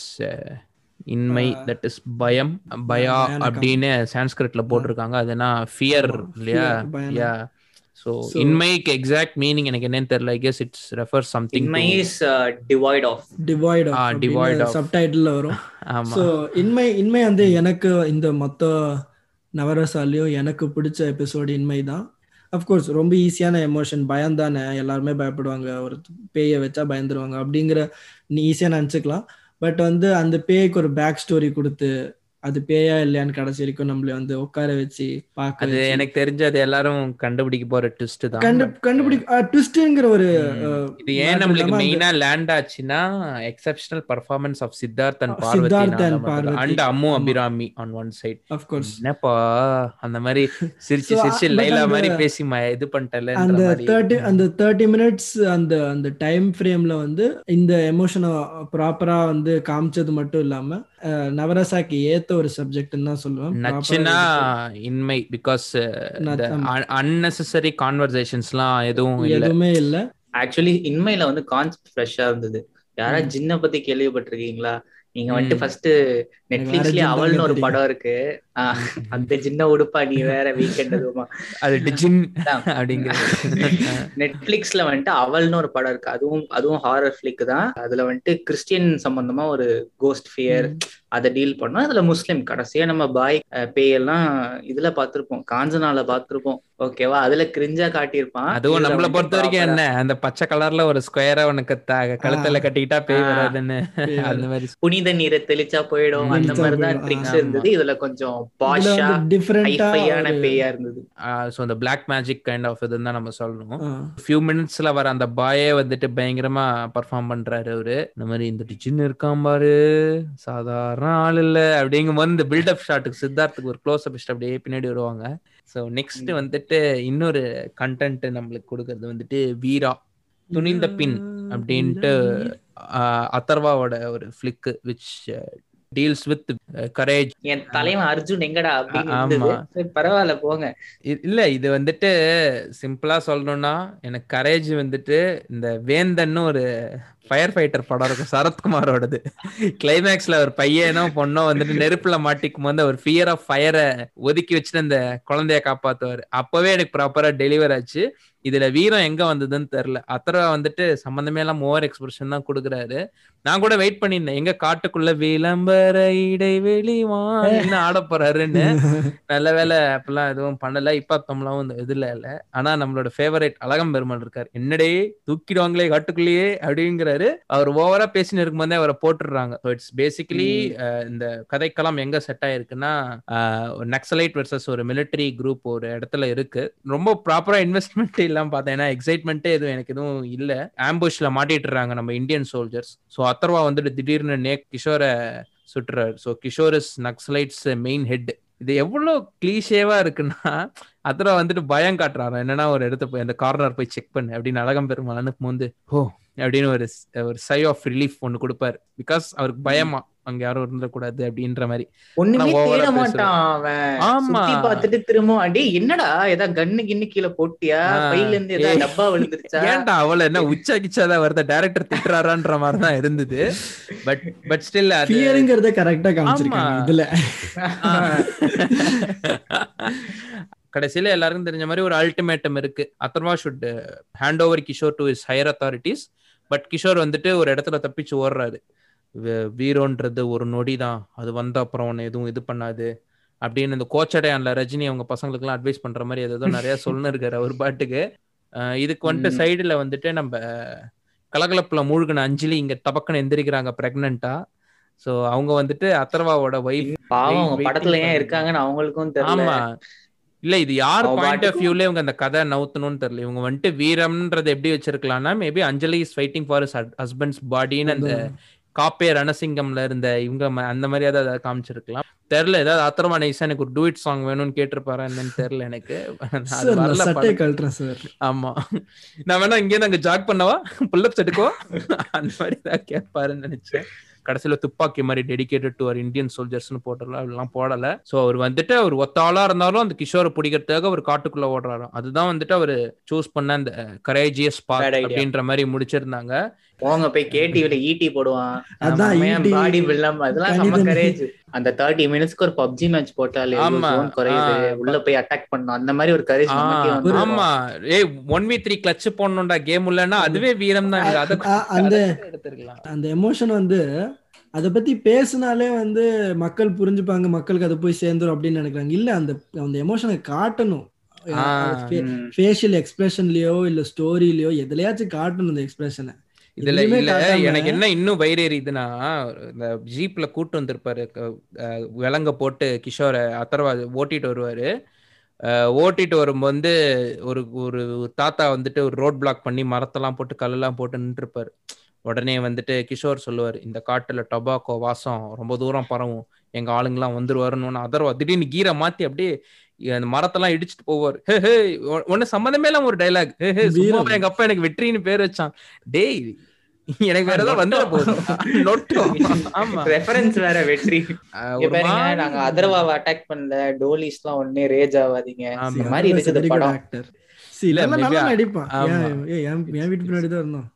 இன்மை ஆ. தட் இஸ் பயம் பயா பயானகம். அப்படின்னு சான்ஸ்கிரிட்ல போட்டிருக்காங்க அதுனா ஃபியர் ஆமா, இல்லையா fear, பயானம். யா ஸோ So- இன்மைக்கு எக்ஸாக்ட் மீனிங் எனக்கு என்னன்னு தெரியல I guess it's refer something இன்மை is devoid of devoid ah, devoid of. Subtitle வரும் ஆமா ஸோ இன்மை இன்மை வந்து எனக்கு இந்த மொத்த நவரசாலையும் எனக்கு பிடிச்ச எபிசோடு இன்மை தான் அஃப்கோர்ஸ் ரொம்ப ஈஸியான எமோஷன் பயம் தானே எல்லாருமே பயப்படுவாங்க ஒரு பேயை வச்சா பயந்துருவாங்க அப்படிங்கிற நீ ஈஸியாக நினச்சிக்கலாம் பட் வந்து அந்த பேய்க்கு ஒரு பேக் ஸ்டோரி கொடுத்து அது பேயா இல்லையான்னு கடைசி வரைக்கும் நம்மள வந்து உட்கார வச்சு பார்க்க அது வச்சு எனக்கு தெரிஞ்சு அது எல்லாரும் கண்டுபிடிக்க போற ட்விஸ்ட் தான் கண்டு கண்டுபிடி ட்விஸ்ட்ங்கிற ஒரு ம். அஹ், இது ஏன் matter நம்மளுக்கு இல்லாம அந்த- மெயினா லேண்ட் ஆச்சுன்னா exceptional performance of Siddharth and Siddharth and Parvathi Parvathi. And Ammu ஆமா. Abirami on one side of course என்னப்பா அந்த மாதிரி சிரிச்சு So, சிரிச்சு but லைலா அந்த- மாதிரி பேசி ம- இது பண்ணிட்டல அந்த தேர்ட்டி அந்த தேர்ட்டி மினிட்ஸ் அந்த அந்த டைம் ஃப்ரேம்ல வந்து இந்த எமோஷனை ப்ராப்பரா வந்து காமிச்சது மட்டும் இல்லாம அஹ், நவரசாக்கு ஏத்த ஒரு சப்ஜெக்ட் தான் சொல்லுவேன் Proper ஆ நச்சுனா எடுத்து- இன்மை பிகாஸ் நச்சு- ஆமா. அன்னெசரி கான்வர்சேஷன்ஸ்லாம் எதுவும் இல்ல எதுவுமே இல்ல ஆக்சுவலி இன்மையில வந்து கான்செப்ட் ஃப்ரெஷ்ஷா இருந்தது யாரா ம். ஜின்ன பத்தி கேள்விப்பட்டிருக்கீங்களா நீங்க வந்துட்டு ம். ஃபர்ஸ்ட் நெட்ஃபிளிக்ஸ்லயே ஜின் அவள்னு ஒரு தாங்க படம் இருக்கு ஆஹ், அந்த சின்ன உடுப்பா நீ வேற வீக்கெண்ட் அதுவுமா அது டிஜின் அதான். அப்படிங்கிறது நெட்ஃபிளிக்ஸ்ல வந்துட்டு அவள்னு ஒரு படம் இருக்கு அதுவும் அதுவும் ஹாரர் ஃபிளிக் தான் அதுல வந்துட்டு கிறிஸ்டியன் சம்பந்தமா ஒரு கோஸ்ட் ஃபியர் அதை டீல் பண்ணோம் அதுல முஸ்லிம் கடைசியா நம்ம பாய் அஹ், பேய் எல்லாம் இதுல பாத்திருப்போம் காஞ்சனால பாத்திருப்போம் ஓகேவா அதுல கிரிஞ்சா காட்டியிருப்பான் அதுவும் இதுல நம்மள வந்துட்டு பொறுத்த வரைக்கும் proper ஆ என்ன அந்த பச்சை கலர்ல ஒரு ஸ்கொயரா உனக்கு த- கழுத்துல கட்டிக்கிட்டா பேய் ஆ. வராதுன்னு பேய் அந்த மாதிரி புனித நீரை தெளிச்சா போயிடும் அந்த தெளிச்சா மாதிரிதான் போயிடும். ட்ரிக்ஸ் ஆமா. இருந்தது இதுல கொஞ்சம் இதுல பாஷா வந்து டிஃப்ரெண்டா ஹைஃபையான பேயா இருந்தது ஸோ அந்த பிளாக் மேஜிக் கைண்ட் ஆஃப் இதுன்னு தான் நம்ம சொல்லணும் ஃபியூ மினிட்ஸ்ல வர அந்த பாயே வந்துட்டு பயங்கரமா பர்ஃபார்ம் பண்றாரு அவரு இந்த மாதிரி இந்த டிஜின் இருக்கான் பாரு சாதாரண ஆள் இல்ல அப்படிங்கும் போது இந்த பில்டப் ஷாட்டுக்கு சித்தார்த்துக்கு ஒரு க்ளோஸ் அப் அப்படியே பின்னாடி வருவாங்க ஸோ நெக்ஸ்ட் வந்துட்டு இன்னொரு கண்டென்ட் நம்மளுக்கு கொடுக்கறது வந்துட்டு வீரா துணிந்த பின் அப்படின்ட்டு ஆஹ், அதர்வாவோட ஒரு flick which deals with courage என் தலைவன் அர்ஜுன் எங்கடா அப்படின்னு ஆ- இருந்தது ஆமா. சரி, பரவாயில்ல போங்க இ- இல்ல இது வந்துட்டு சிம்பிளா சொல்லணும்னா எனக்கு கரேஜ் வந்துட்டு இந்த வேந்தன்னு ஒரு ஃபயர் ஃபைட்டர் படம் இருக்கும் சரத்குமாரோடது கிளைமேக்ஸ்ல ஒரு பையனோ பொண்ணோ வந்துட்டு நெருப்புல மாட்டிக்கும் போது ஒரு ஃபியர் ஆஃப் ஃபயரை ஒதுக்கி வச்சுட்டு அந்த குழந்தைய காப்பாத்துவாரு அப்பவே எனக்கு ப்ராப்பரா டெலிவர் ஆச்சு இதுல வீரம் எங்க வந்ததுன்னு தெரியல அத்தரவா வந்துட்டு சம்பந்தமே எல்லாம் ஓவர் எக்ஸ்பிரஷன் தான் கொடுக்குறாரு நான் கூட வெயிட் பண்ணியிருந்தேன் எங்க காட்டுக்குள்ள விளம்பர இடைவெளி என்ன ஆட போறாருன்னு நல்ல வேலை அப்பெல்லாம் எதுவும் பண்ணல இப்ப தம்லாம் இந்த இதுல இல்ல ஆனா நம்மளோட ஃபேவரட் அழகம் பெருமாள் இருக்காரு என்னடே தூக்கிடுவாங்களே காட்டுக்குள்ளேயே அப்படிங்கிறாரு அவர் ஓவரா பேசின்னு இருக்கும்போதே அவரை போட்டுடுறாங்க ஸோ இட்ஸ் பேசிக்கலி இந்த கதைக்களம் எங்க செட் ஆயிருக்குன்னா நக்சலைட் வெர்சஸ் ஒரு மிலிட்டரி குரூப் ஒரு இடத்துல இருக்கு ரொம்ப ப்ராப்பரா இன்வெஸ்ட்மெண்ட் இல்லாம பார்த்தேன் ஏன்னா எக்ஸைட்மெண்ட்டே எதுவும் எனக்கு எதுவும் இல்ல ஆம்புஷ்ல மாட்டிட்டுறாங்க நம்ம இந்தியன் சோல்ஜர்ஸ் ஸோ அத்தர்வா வந்துட்டு திடீர்னு நேக் கிஷோரை சுட்டுறாரு so Kishore is naxalites main head இது எவ்வளவு கிளீஷேவா இருக்குன்னா அத்தரா வந்துட்டு பயம் காட்டுறாரு என்னன்னா ஒரு இடத்த போய் அந்த கார்னர் போய் செக் பண்ணு அப்படின்னு அழகம் பெருமாள் அனுப்பும் போது ஓ அப்படின்னு ஒரு ஒரு சை ஆஃப் ரிலீஃப் ஒன்னு கொடுப்பாரு பிகாஸ் அவருக்கு பயமா அங்க யாரும் இருந்துடக்கூடாது அப்படின்ற மாதிரி ஒண்ணுமே ஆனா over ஆ தேட பேசுறது. மாட்டான் அவன் ஆமா. சுத்தி பார்த்துட்டு திரும்ப அடி என்னடா ஏதா கண்ணு கிண்ணு கீழே போட்டியா ஆ. பையில இருந்து ஏதா ஏய். டப்பா விழுந்துருச்சா ஏன்டா அவள என்ன உச்சா கிச்சாதான் வருத டைரக்டர் திட்டுறாரான்ற மாதிரி தான் இருந்தது பட் பட் ஸ்டில் அது ஃபியருங்கிறத கரெக்டா காமிச்சிருக்காங்க ஆமா. இதுல கடைசியில எல்லாருக்கும் தெரிஞ்ச மாதிரி ஒரு அல்டிமேட்டம் இருக்கு Atharvaa should hand over Kishore to is higher authorities but Kishore வந்துட்டு ஒரு இடத்துல தப்பிச்சு ஓடுறாரு வி- வீரோன்றது ஒரு நொடி தான் அது வந்த அப்புறம் உன்னை எதுவும் இது பண்ணாது அப்படின்னு இந்த கோச்சடையான்ல ரஜினி அவங்க பசங்களுக்குலாம் அட்வைஸ் பண்ற மாதிரி ஏதோ நிறைய சொல்லணும் இருக்காரு அவர் பாட்டுக்கு அஹ் இதுக்கு வந்துட்டு ம். சைடுல வந்துட்டு நம்ம கலகலப்புல மூழ்கின அஞ்சலி இங்க தபக்குன்னு எந்திரிக்கிறாங்க பிரெக்னண்டா சோ அவங்க வந்துட்டு அத்தர்வாவோட ஒய்ஃப் பாவம் அவங்க waiting படத்துல ஏன் பண்ணு. இருக்காங்கன்னு அவங்களுக்கும் தெரியல ஆமா இல்ல இது யார் அவன் பாயிண்ட் ஆஃப் பாட்டுக்கு- வியூல இவங்க அந்த கதை நவுத்தணும்னு தெரியல இவங்க வந்துட்டு வீரம்ன்றது எப்படி வச்சிருக்கலாம்னா maybe Anjali is fighting for husbands பாடின்னு அந்த காப்பே ரணசிங்கம்ல இருந்த இவங்க ம- அந்த மாதிரி ஏதாவது அதை காமிச்சிருக்கலாம் தெரியல ஏதாவது அத்தரமா நைஸா எனக்கு ஒரு டூயிட் சாங் வேணும்னு கேட்டிருப்பாரா என்னன்னு தெரியல எனக்கு அது சார் நான் வரல சட்டையை படம். கழட்டுறேன் சார் ஆமா நான் வேணா இங்கே அங்க ஜாக் பண்ணவா புல்லப்ஸ் எடுக்கவா அந்த மாதிரி தான் கேட்பாருன்னு நினைச்சேன் கடைசியில துப்பாக்கி மாதிரி டெடிகேட்டட் டு அவர் இந்தியன் சோல்ஜர்ஸ்னு போட்டல அதெல்லாம் போடல சோ அவர் வந்துட்டு அவர் ஒத்த ஆளா இருந்தாலும் அந்த கிஷோரை பிடிக்கிறதுக்காக அவர் காட்டுக்குள்ள ஓடுறாரு அதுதான் வந்துட்டு அவர் சூஸ் பண்ண அந்த கரேஜியஸ் Bad பார்ட் idea. அப்படின்ற மாதிரி முடிச்சிருந்தாங்க போங்க போய் கேடிவில ஈட்டி போடுவான் அதான் ET பாடி வில்லம் அதெல்லாம் செம்ம தனித்தனி. கரேஜ் அந்த தேர்ட்டி மினிட்ஸ்க்கு ஒரு பப்ஜி மேட்ச் போட்டாலே ஆமா. zone குறையுது ஆ. உள்ள போய் அட்டாக் பண்ணும் அந்த மாதிரி ஒரு கரேஜ் ஆ, நமக்கே வந்து ஆமா ஏய் ஒன் வி த்ரீ கிளச் போடணும்டா கேம் இல்லைன்னா அதுவே வீரம் தான் அதை ஆ, அந்த எடுத்துருக்கலாம் அந்த எமோஷன் வந்து அதை பத்தி பேசினாலே வந்து மக்கள் புரிஞ்சுப்பாங்க மக்களுக்கு அது போய் சேர்ந்துரும் அப்படின்னு நினைக்கிறாங்க இல்ல அந்த அந்த எமோஷனை காட்டணும் ஆ. ம். ஃபேஷியல் எக்ஸ்பிரஷன்லயோ இல்ல ஸ்டோரியிலயோ எதுலயாச்சும் காட்டணும் அந்த எக்ஸ்பிரஷனை இதுல எதுவுமே இல்ல காட்டாம- எனக்கு என்ன இன்னும் வயிறேறிதுன்னா இந்த ஜீப்ல கூட்டு வந்திருப்பாரு க- அஹ் விலங்க போட்டு கிஷோரை அத்தர்வா ஓட்டிட்டு வருவாரு அஹ் ஓட்டிட்டு வரும்போது ஒரு ஒரு தாத்தா வந்துட்டு ஒரு ரோட் பிளாக் பண்ணி மரத்தெல்லாம் போட்டு கல்லெல்லாம் போட்டு நின்றுருப்பாரு உடனே வந்துட்டு கிஷோர் சொல்லுவார் இந்த காட்டுல டொபாக்கோ வாசம் ரொம்ப தூரம் பரவும் எங்க ஆளுங்கெல்லாம் வந்துருவாருன்னு அதர்வா திடீர்னு கீரை மாத்தி அப்படியே அந்த மரத்தெல்லாம் இடிச்சிட்டு போவார் ஹே ஹே ஒன்னு சம்மந்தமே இல்லாம ஒரு டைலாக் ஹே ஹே சும்மா வீரம். எங்க அப்பா எனக்கு வெற்றின்னு பேர் வச்சான் டேய் எனக்கு வேற ஏதாவது வந்துட போகுது நொட்டோ ஆமா ரெஃபரன்ஸ் வேற வெற்றி அஹ் இங்க ஒரு பாருங்க மாதிரி- நாங்க அதர்வாவை அட்டாக் பண்ணல டோலிஸ் எல்லாம் ஒன்னே ரேஜ் ஆகாதீங்க ஆமா. இந்த மாதிரி இருக்குது படம் ஆக்டர் இல்ல, இல்ல நல்லா maybe- நடிப்பான் ஆமா. ஏன், ஏய், என் என் வீட்டு பின்னாடி தான் இருந்தோம்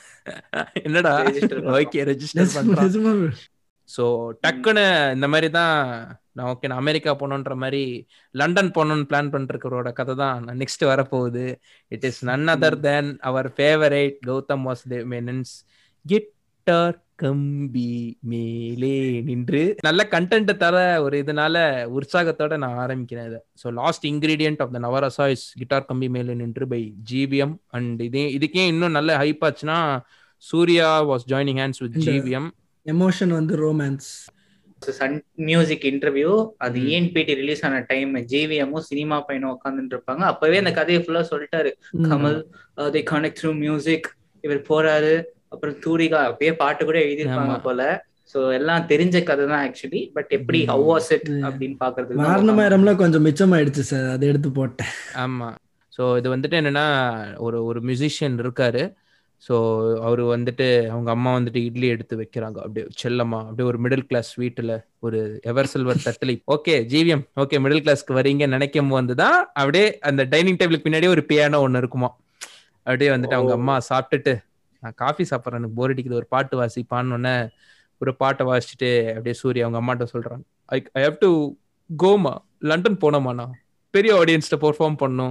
என்னடா Register பண்ணலாம். ஓகே ரெஜிஸ்டர் பண்றான் நிஜமாவே. சோ டக்குன்னு இந்த மாதிரி தான் நான் ஓகே நான் அமெரிக்கா போகணுன்ற மாதிரி லண்டன் போகணும்னு பிளான் பண்ணிருக்கிறோட கதை தான் நெக்ஸ்ட் வரப்போகுது it is none other than our favourite Gautham Vasudev Menon's guitar Kambi Mele நின்று நல்ல கண்டென்ட் தர ஒரு இதனால உற்சாகத்தோட நான் ஆரம்பிக்கிறேன் இதை so last ingredient of the Navarasa is guitar Kambi Mele நின்று பை ஜிவிஎம் அண்ட் இதே இதுக்கே இன்னும் நல்ல ஹைப் ஆச்சுன்னா Suriya was joining hands with இந்த- ஜிவிஎம் எமோஷன் வந்து ரோமான்ஸ் சன் மியூசிக் இன்டர்வியூ அது ம். ஏன்பிடி ரிலீஸ் ஆன டைம் ஜிவிஎம்மும் சினிமா பையனும் உட்காந்துட்டு இருப்பாங்க அப்பவே அந்த கதையை ஃபுல்லா சொல்லிட்டாரு Kamal they connect through music இவர் போறாரு அப்புறம் தூரிகா அப்பயே பாட்டு கூட எழுதியிருப்பாங்க ஆமா. போல சோ எல்லாம் தெரிஞ்ச கதை தான் ஆக்சுவலி பட் எப்படி ம். ஹவ் வாஸ் இட் ம். அப்படின்னு பாக்குறதுக்கு வாரணமாயிரம்ல கொஞ்சம் மிச்சமாயிடுச்சு சார் அதை எடுத்து போட்டேன் ஆமா ஸோ இது வந்துட்டு என்னன்னா ஒரு ஒரு மியூசிஷியன் இருக்காரு ஸோ அவர் வந்துட்டு அவங்க அம்மா வந்துட்டு இட்லி எடுத்து வைக்கிறாங்க அப்படியே செல்லம்மா அப்படியே ஒரு மிடில் கிளாஸ் வீட்டுல ஒரு எவர் சில்வர் தட்டில் ஓகே ஜிவிஎம் ஓகே மிடில் கிளாஸ்க்கு வரீங்க நினைக்கும் போது தான் அப்படியே அந்த டைனிங் டேபிளுக்கு பின்னாடி ஒரு பியானோ ஒன்று இருக்குமா அப்படியே வந்துட்டு அவங்க ஓ. அம்மா சாப்பிட்டுட்டு நான் காஃபி சாப்பிட்றேன் எனக்கு போர் அடிக்குது ஒரு பாட்டு வாசிப்பான்னு உடனே ஒரு பாட்டை வாசிச்சுட்டு அப்படியே சூர்யா அவங்க அம்மாட்ட சொல்றாங்க ஐ ஐ ஹவ் டு கோமா லண்டன் போனோமா நான் பெரிய ஆடியன்ஸ்ட பெர்ஃபார்ம் பண்ணும்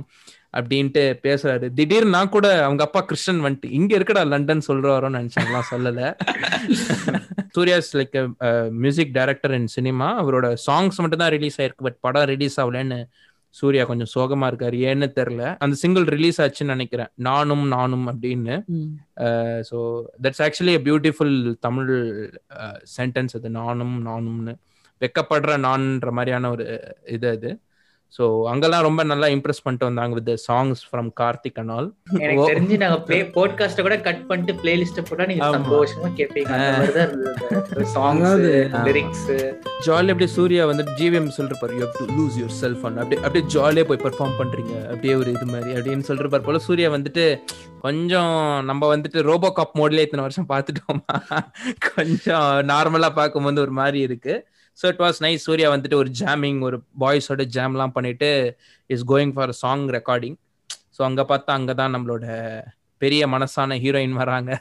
அப்படின்ட்டு பேசுறாரு திடீர்னு நான் கூட அவங்க அப்பா கிறிஸ்டன் வந்துட்டு இங்க இருக்கடா லண்டன் சொல்றாரோன்னு நினைச்சாங்களாம் சொல்லல Suriya's like music director in cinema அவரோட சாங்ஸ் மட்டும் தான் ரிலீஸ் ஆயிருக்கு பட் படம் ரிலீஸ் ஆகலன்னு சூர்யா கொஞ்சம் சோகமா இருக்காரு ஏன்னு தெரியல அந்த சிங்கிள் ரிலீஸ் ஆச்சுன்னு நினைக்கிறேன் நானும் நானும் அப்படின்னு so that's actually a beautiful Tamil sentence அது நானும் நானும்னு வெக்கப்படுற நான்ன்ற மாதிரியான ஒரு இது அது ஸோ அங்கெல்லாம் ரொம்ப நல்லா இம்ப்ரெஸ் பண்ணிட்டு வந்தாங்க with songs from Karthik and all எனக்கு தெரிஞ்சு நாங்க ப்ளே போட்காஸ்ட கூட கட் பண்ணிட்டு பிளேலிஸ்ட போட்டா நீங்க ஆமா. சந்தோஷமா கேட்பீங்க அந்த மாதிரி தான் இருந்தது சாங்ஸ் அதாவது- லிரிக்ஸ் ஜாலி அப்படியே சூர்யா வந்துட்டு ஜிவிஎம் சொல்லிருப்பாரு you to lose yourself and அப்படியே அப்படியே ஜாலியாக போய் பெர்ஃபார்ம் பண்றீங்க அப்படியே ஒரு இது மாதிரி அப்படின்னு சொல்லிருப்பாரு போல சூர்யா வந்துட்டு கொஞ்சம் நம்ம வந்துட்டு ரோபோ காப் மோட்லேயே இத்தனை வருஷம் பார்த்துட்டோமா கொஞ்சம் நார்மலா பார்க்கும்போது ஒரு மாதிரி இருக்கு so it was nice Suriya வந்துட்டு ஒரு ஜாமிங் ஒரு பாய்ஸோட ஜாம்லாம் பண்ணிட்டு is going for song recording so அங்கே பார்த்தா அங்கே தான் நம்மளோட பெரிய மனசான ஹீரோயின் வராங்க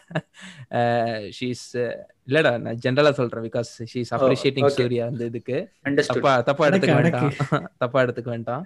ஷீஸ் இல்லடா நான் ஜென்ரலா சொல்றேன் because she's appreciating okay. Suriya அந்த இதுக்கு அண்டர்ஸ்டுட் தப்பா தப்பா எடுத்துக்க அடக்கு, வேண்டாம் தப்பா எடுத்துக்க வேண்டாம்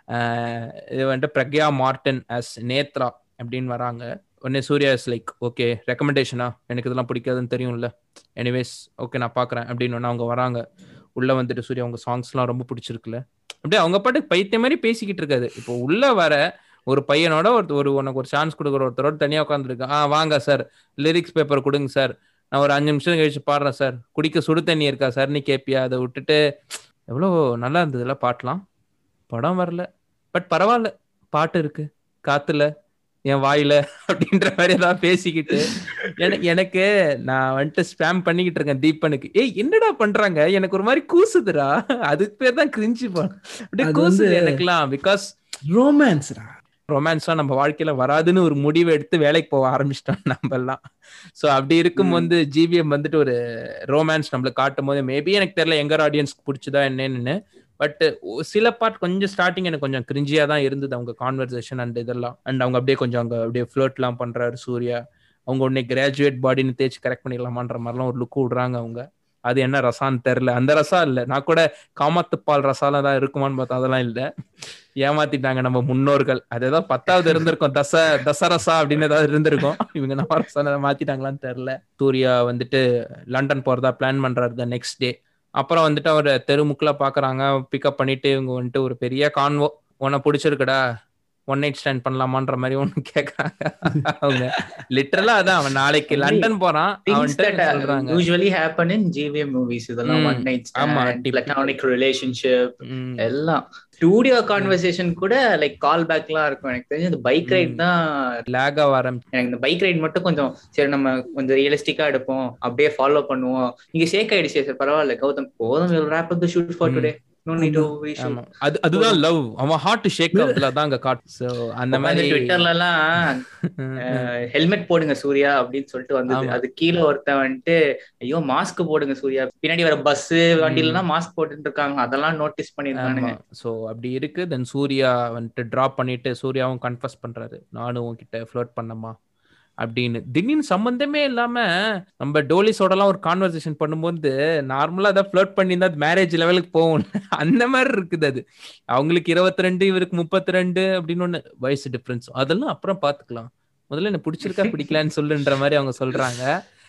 அஹ் இது வந்துட்டு பிரக்யா மார்டன் அஸ் நேத்ரா அப்படின்னு வராங்க உடனே சூர்யா இஸ் லைக் ஓகே ரெக்கமெண்டேஷனா எனக்கு இதெல்லாம் பிடிக்காதுன்னு தெரியும்ல எனிவேஸ் ஓகே நான் பாக்குறேன் அப்படின்னு ஒன்று அவங்க வராங்க உள்ள வந்துட்டு சூர்யா அவங்க சாங்ஸ்லாம் ரொம்ப பிடிச்சிருக்குல்ல அப்படியே அவங்க பாட்டுக்கு பைத்திய மாதிரி பேசிக்கிட்டு இருக்காது இப்போ உள்ள வர ஒரு பையனோட ஒரு ஒரு உனக்கு ஒரு சான்ஸ் கொடுக்குற ஒருத்தரோட தனியா உட்காந்துருக்கு ஆ வாங்க சார் லிரிக்ஸ் பேப்பர் கொடுங்க சார் நான் ஒரு அஞ்சு நிமிஷம் கழிச்சு பாடுறேன் சார் குடிக்க சுடு தண்ணி இருக்கா சார் நீ கேப்பியா அதை விட்டுட்டு எவ்வளோ நல்லா இருந்ததுல பாட்டெலாம் படம் வரல பட் பரவாயில்ல பாட்டு இருக்கு காத்துல என் வாயில அப்படின்ற மாதிரி ஏதாவது பேசிக்கிட்டு எனக்கு எனக்கு நான் வந்துட்டு ஸ்பேம் பண்ணிக்கிட்டு இருக்கேன் தீபனுக்கு ஏய் என்னடா பண்றாங்க எனக்கு ஒரு மாதிரி கூசுதுடா அதுக்கு பேர் தான் கிரிஞ்சு அப்படியே அது கூசுது வந்து- எனக்குலாம் பிகாஸ் ரோமான்ஸ்ரா ரொமான்ஸ்லாம் நம்ம வாழ்க்கையில வராதுன்னு ஒரு முடிவு எடுத்து வேலைக்கு போக ஆரம்பிச்சிட்டோம் நம்ம எல்லாம் ஸோ அப்படி இருக்கும் போது ஜிபிஎம் வந்துட்டு ஒரு ரோமான்ஸ் நம்மளுக்கு காட்டும் போது மேபி எனக்கு தெரியல எங்கர் ஆடியன்ஸ்க்கு பிடிச்சதா என்னன்னு பட் சில பார்ட் கொஞ்சம் ஸ்டார்டிங் எனக்கு கொஞ்சம் கிரிஞ்சியா தான் இருந்தது அவங்க கான்வர்சேஷன் அண்ட் இதெல்லாம் அண்ட் அவங்க அப்படியே கொஞ்சம் அங்க அப்படியே ஃபிளர்ட்லாம் பண்றாரு சூர்யா அவங்க உடனே கிராஜுவேட் பாடின்னு தேய்ச்சி கரெக்ட் பண்ணிடலாமான்ற மாதிரிலாம் ஒரு லுக் விடுறாங்க அவங்க அது என்ன ரசான்னு தெரியல அந்த ரசா இல்ல நான் கூட காமத்துப்பால் ரசால தான் இருக்குமான்னு பார்த்தா அதெல்லாம் இல்ல ஏமாத்திட்டாங்க நம்ம முன்னோர்கள் அது ஏதாவது பத்தாவது இருந்திருக்கும் தச தசரசா அப்படின்னு ஏதாவது இருந்திருக்கும் இவங்க நவரசா மாத்திட்டாங்களான்னு தெரியல சூர்யா வந்துட்டு லண்டன் போறதா பிளான் பண்றாரு த நெக்ஸ்ட் டே அப்புறம் வந்துட்டு அவர் தெருமுக்குல பாக்குறாங்க பிக்கப் பண்ணிட்டு இவங்க வந்துட்டு ஒரு பெரிய கான்வோ உன்னை பிடிச்சிருக்குடா ஒன் நைட் ஸ்டாண்ட் பண்ணலாமான்ற மாதிரி ஒண்ணு கேக்குறாங்க அவங்க லிட்டரலா அதான் அவன் நாளைக்கு லண்டன் போறான் things அவன்கிட்ட that சொல்றாங்க usually happen in GVM movies இதெல்லாம் ம். ஒன் நைட் ஆமா, ஸ்டாண்ட் typical. platonic relationship ம், எல்லாம் ஸ்டூடியோ கான்வர்சேஷன் கூட லைக் கால் பேக்லாம் இருக்கும் எனக்கு தெரிஞ்சு இந்த பைக் ரைட் ம். தான் lag ஆக ஆரம்பிச்சு எனக்கு இந்த பைக் ரைட் மட்டும் கொஞ்சம் சரி நம்ம கொஞ்சம் ரியலிஸ்டிக்கா எடுப்போம் அப்படியே ஃபாலோ பண்ணுவோம் நீங்க ஷேக் ஆயிடுச்சு சரி பரவாயில்ல கௌதம் போதும் wrap the shoot for hmm. Today no need to ஆமா அது அதுதான் லவ் அவன் ஹார்ட் ஷேக் ஆகுதுல தான் அங்க காட்டு சோ அந்த மாதிரி ட்விட்டர்ல எல்லாம் ம், ம். ஹெல்மெட் போடுங்க சூர்யா அப்படின்னு சொல்லிட்டு வந்தது ஆமா. அது கீழே ஒருத்தன் வந்துட்டு ஐயோ மாஸ்க் போடுங்க சூர்யா பின்னாடி வர பஸ் வண்டியில எல்லாம் மாஸ்க் போட்டுட்டு இருக்காங்க அதெல்லாம் நோட்டீஸ் ஆமா பண்ணிருக்கானுங்க சோ அப்படி இருக்கு தென் சூர்யா வந்துட்டு டிராப் பண்ணிட்டு சூர்யாவும் கன்ஃபஸ் பண்றாரு நானும் உன்கிட்ட ஃப்ளோட் பண்ணமா அப்படின்னு திடீர்னு சம்பந்தமே இல்லாம நம்ம டோலிஸோடலாம் ஒரு கான்வர்சேஷன் பண்ணும்போது நார்மலா அதை ஃப்ளோட் பண்ணி தான் மேரேஜ் லெவலுக்கு போகும் அந்த மாதிரி இருக்குது அது அவங்களுக்கு இருபத்தி ரெண்டு இவருக்கு முப்பத்தி ரெண்டு அப்படின்னு ஒண்ணு வயசு டிஃபரன்ஸ் அதெல்லாம் அப்புறம் பாத்துக்கலாம் முதல்ல என்ன பிடிச்சிருக்கா பிடிக்கலான்னு சொல்லுன்ற மாதிரி அவங்க சொல்றாங்க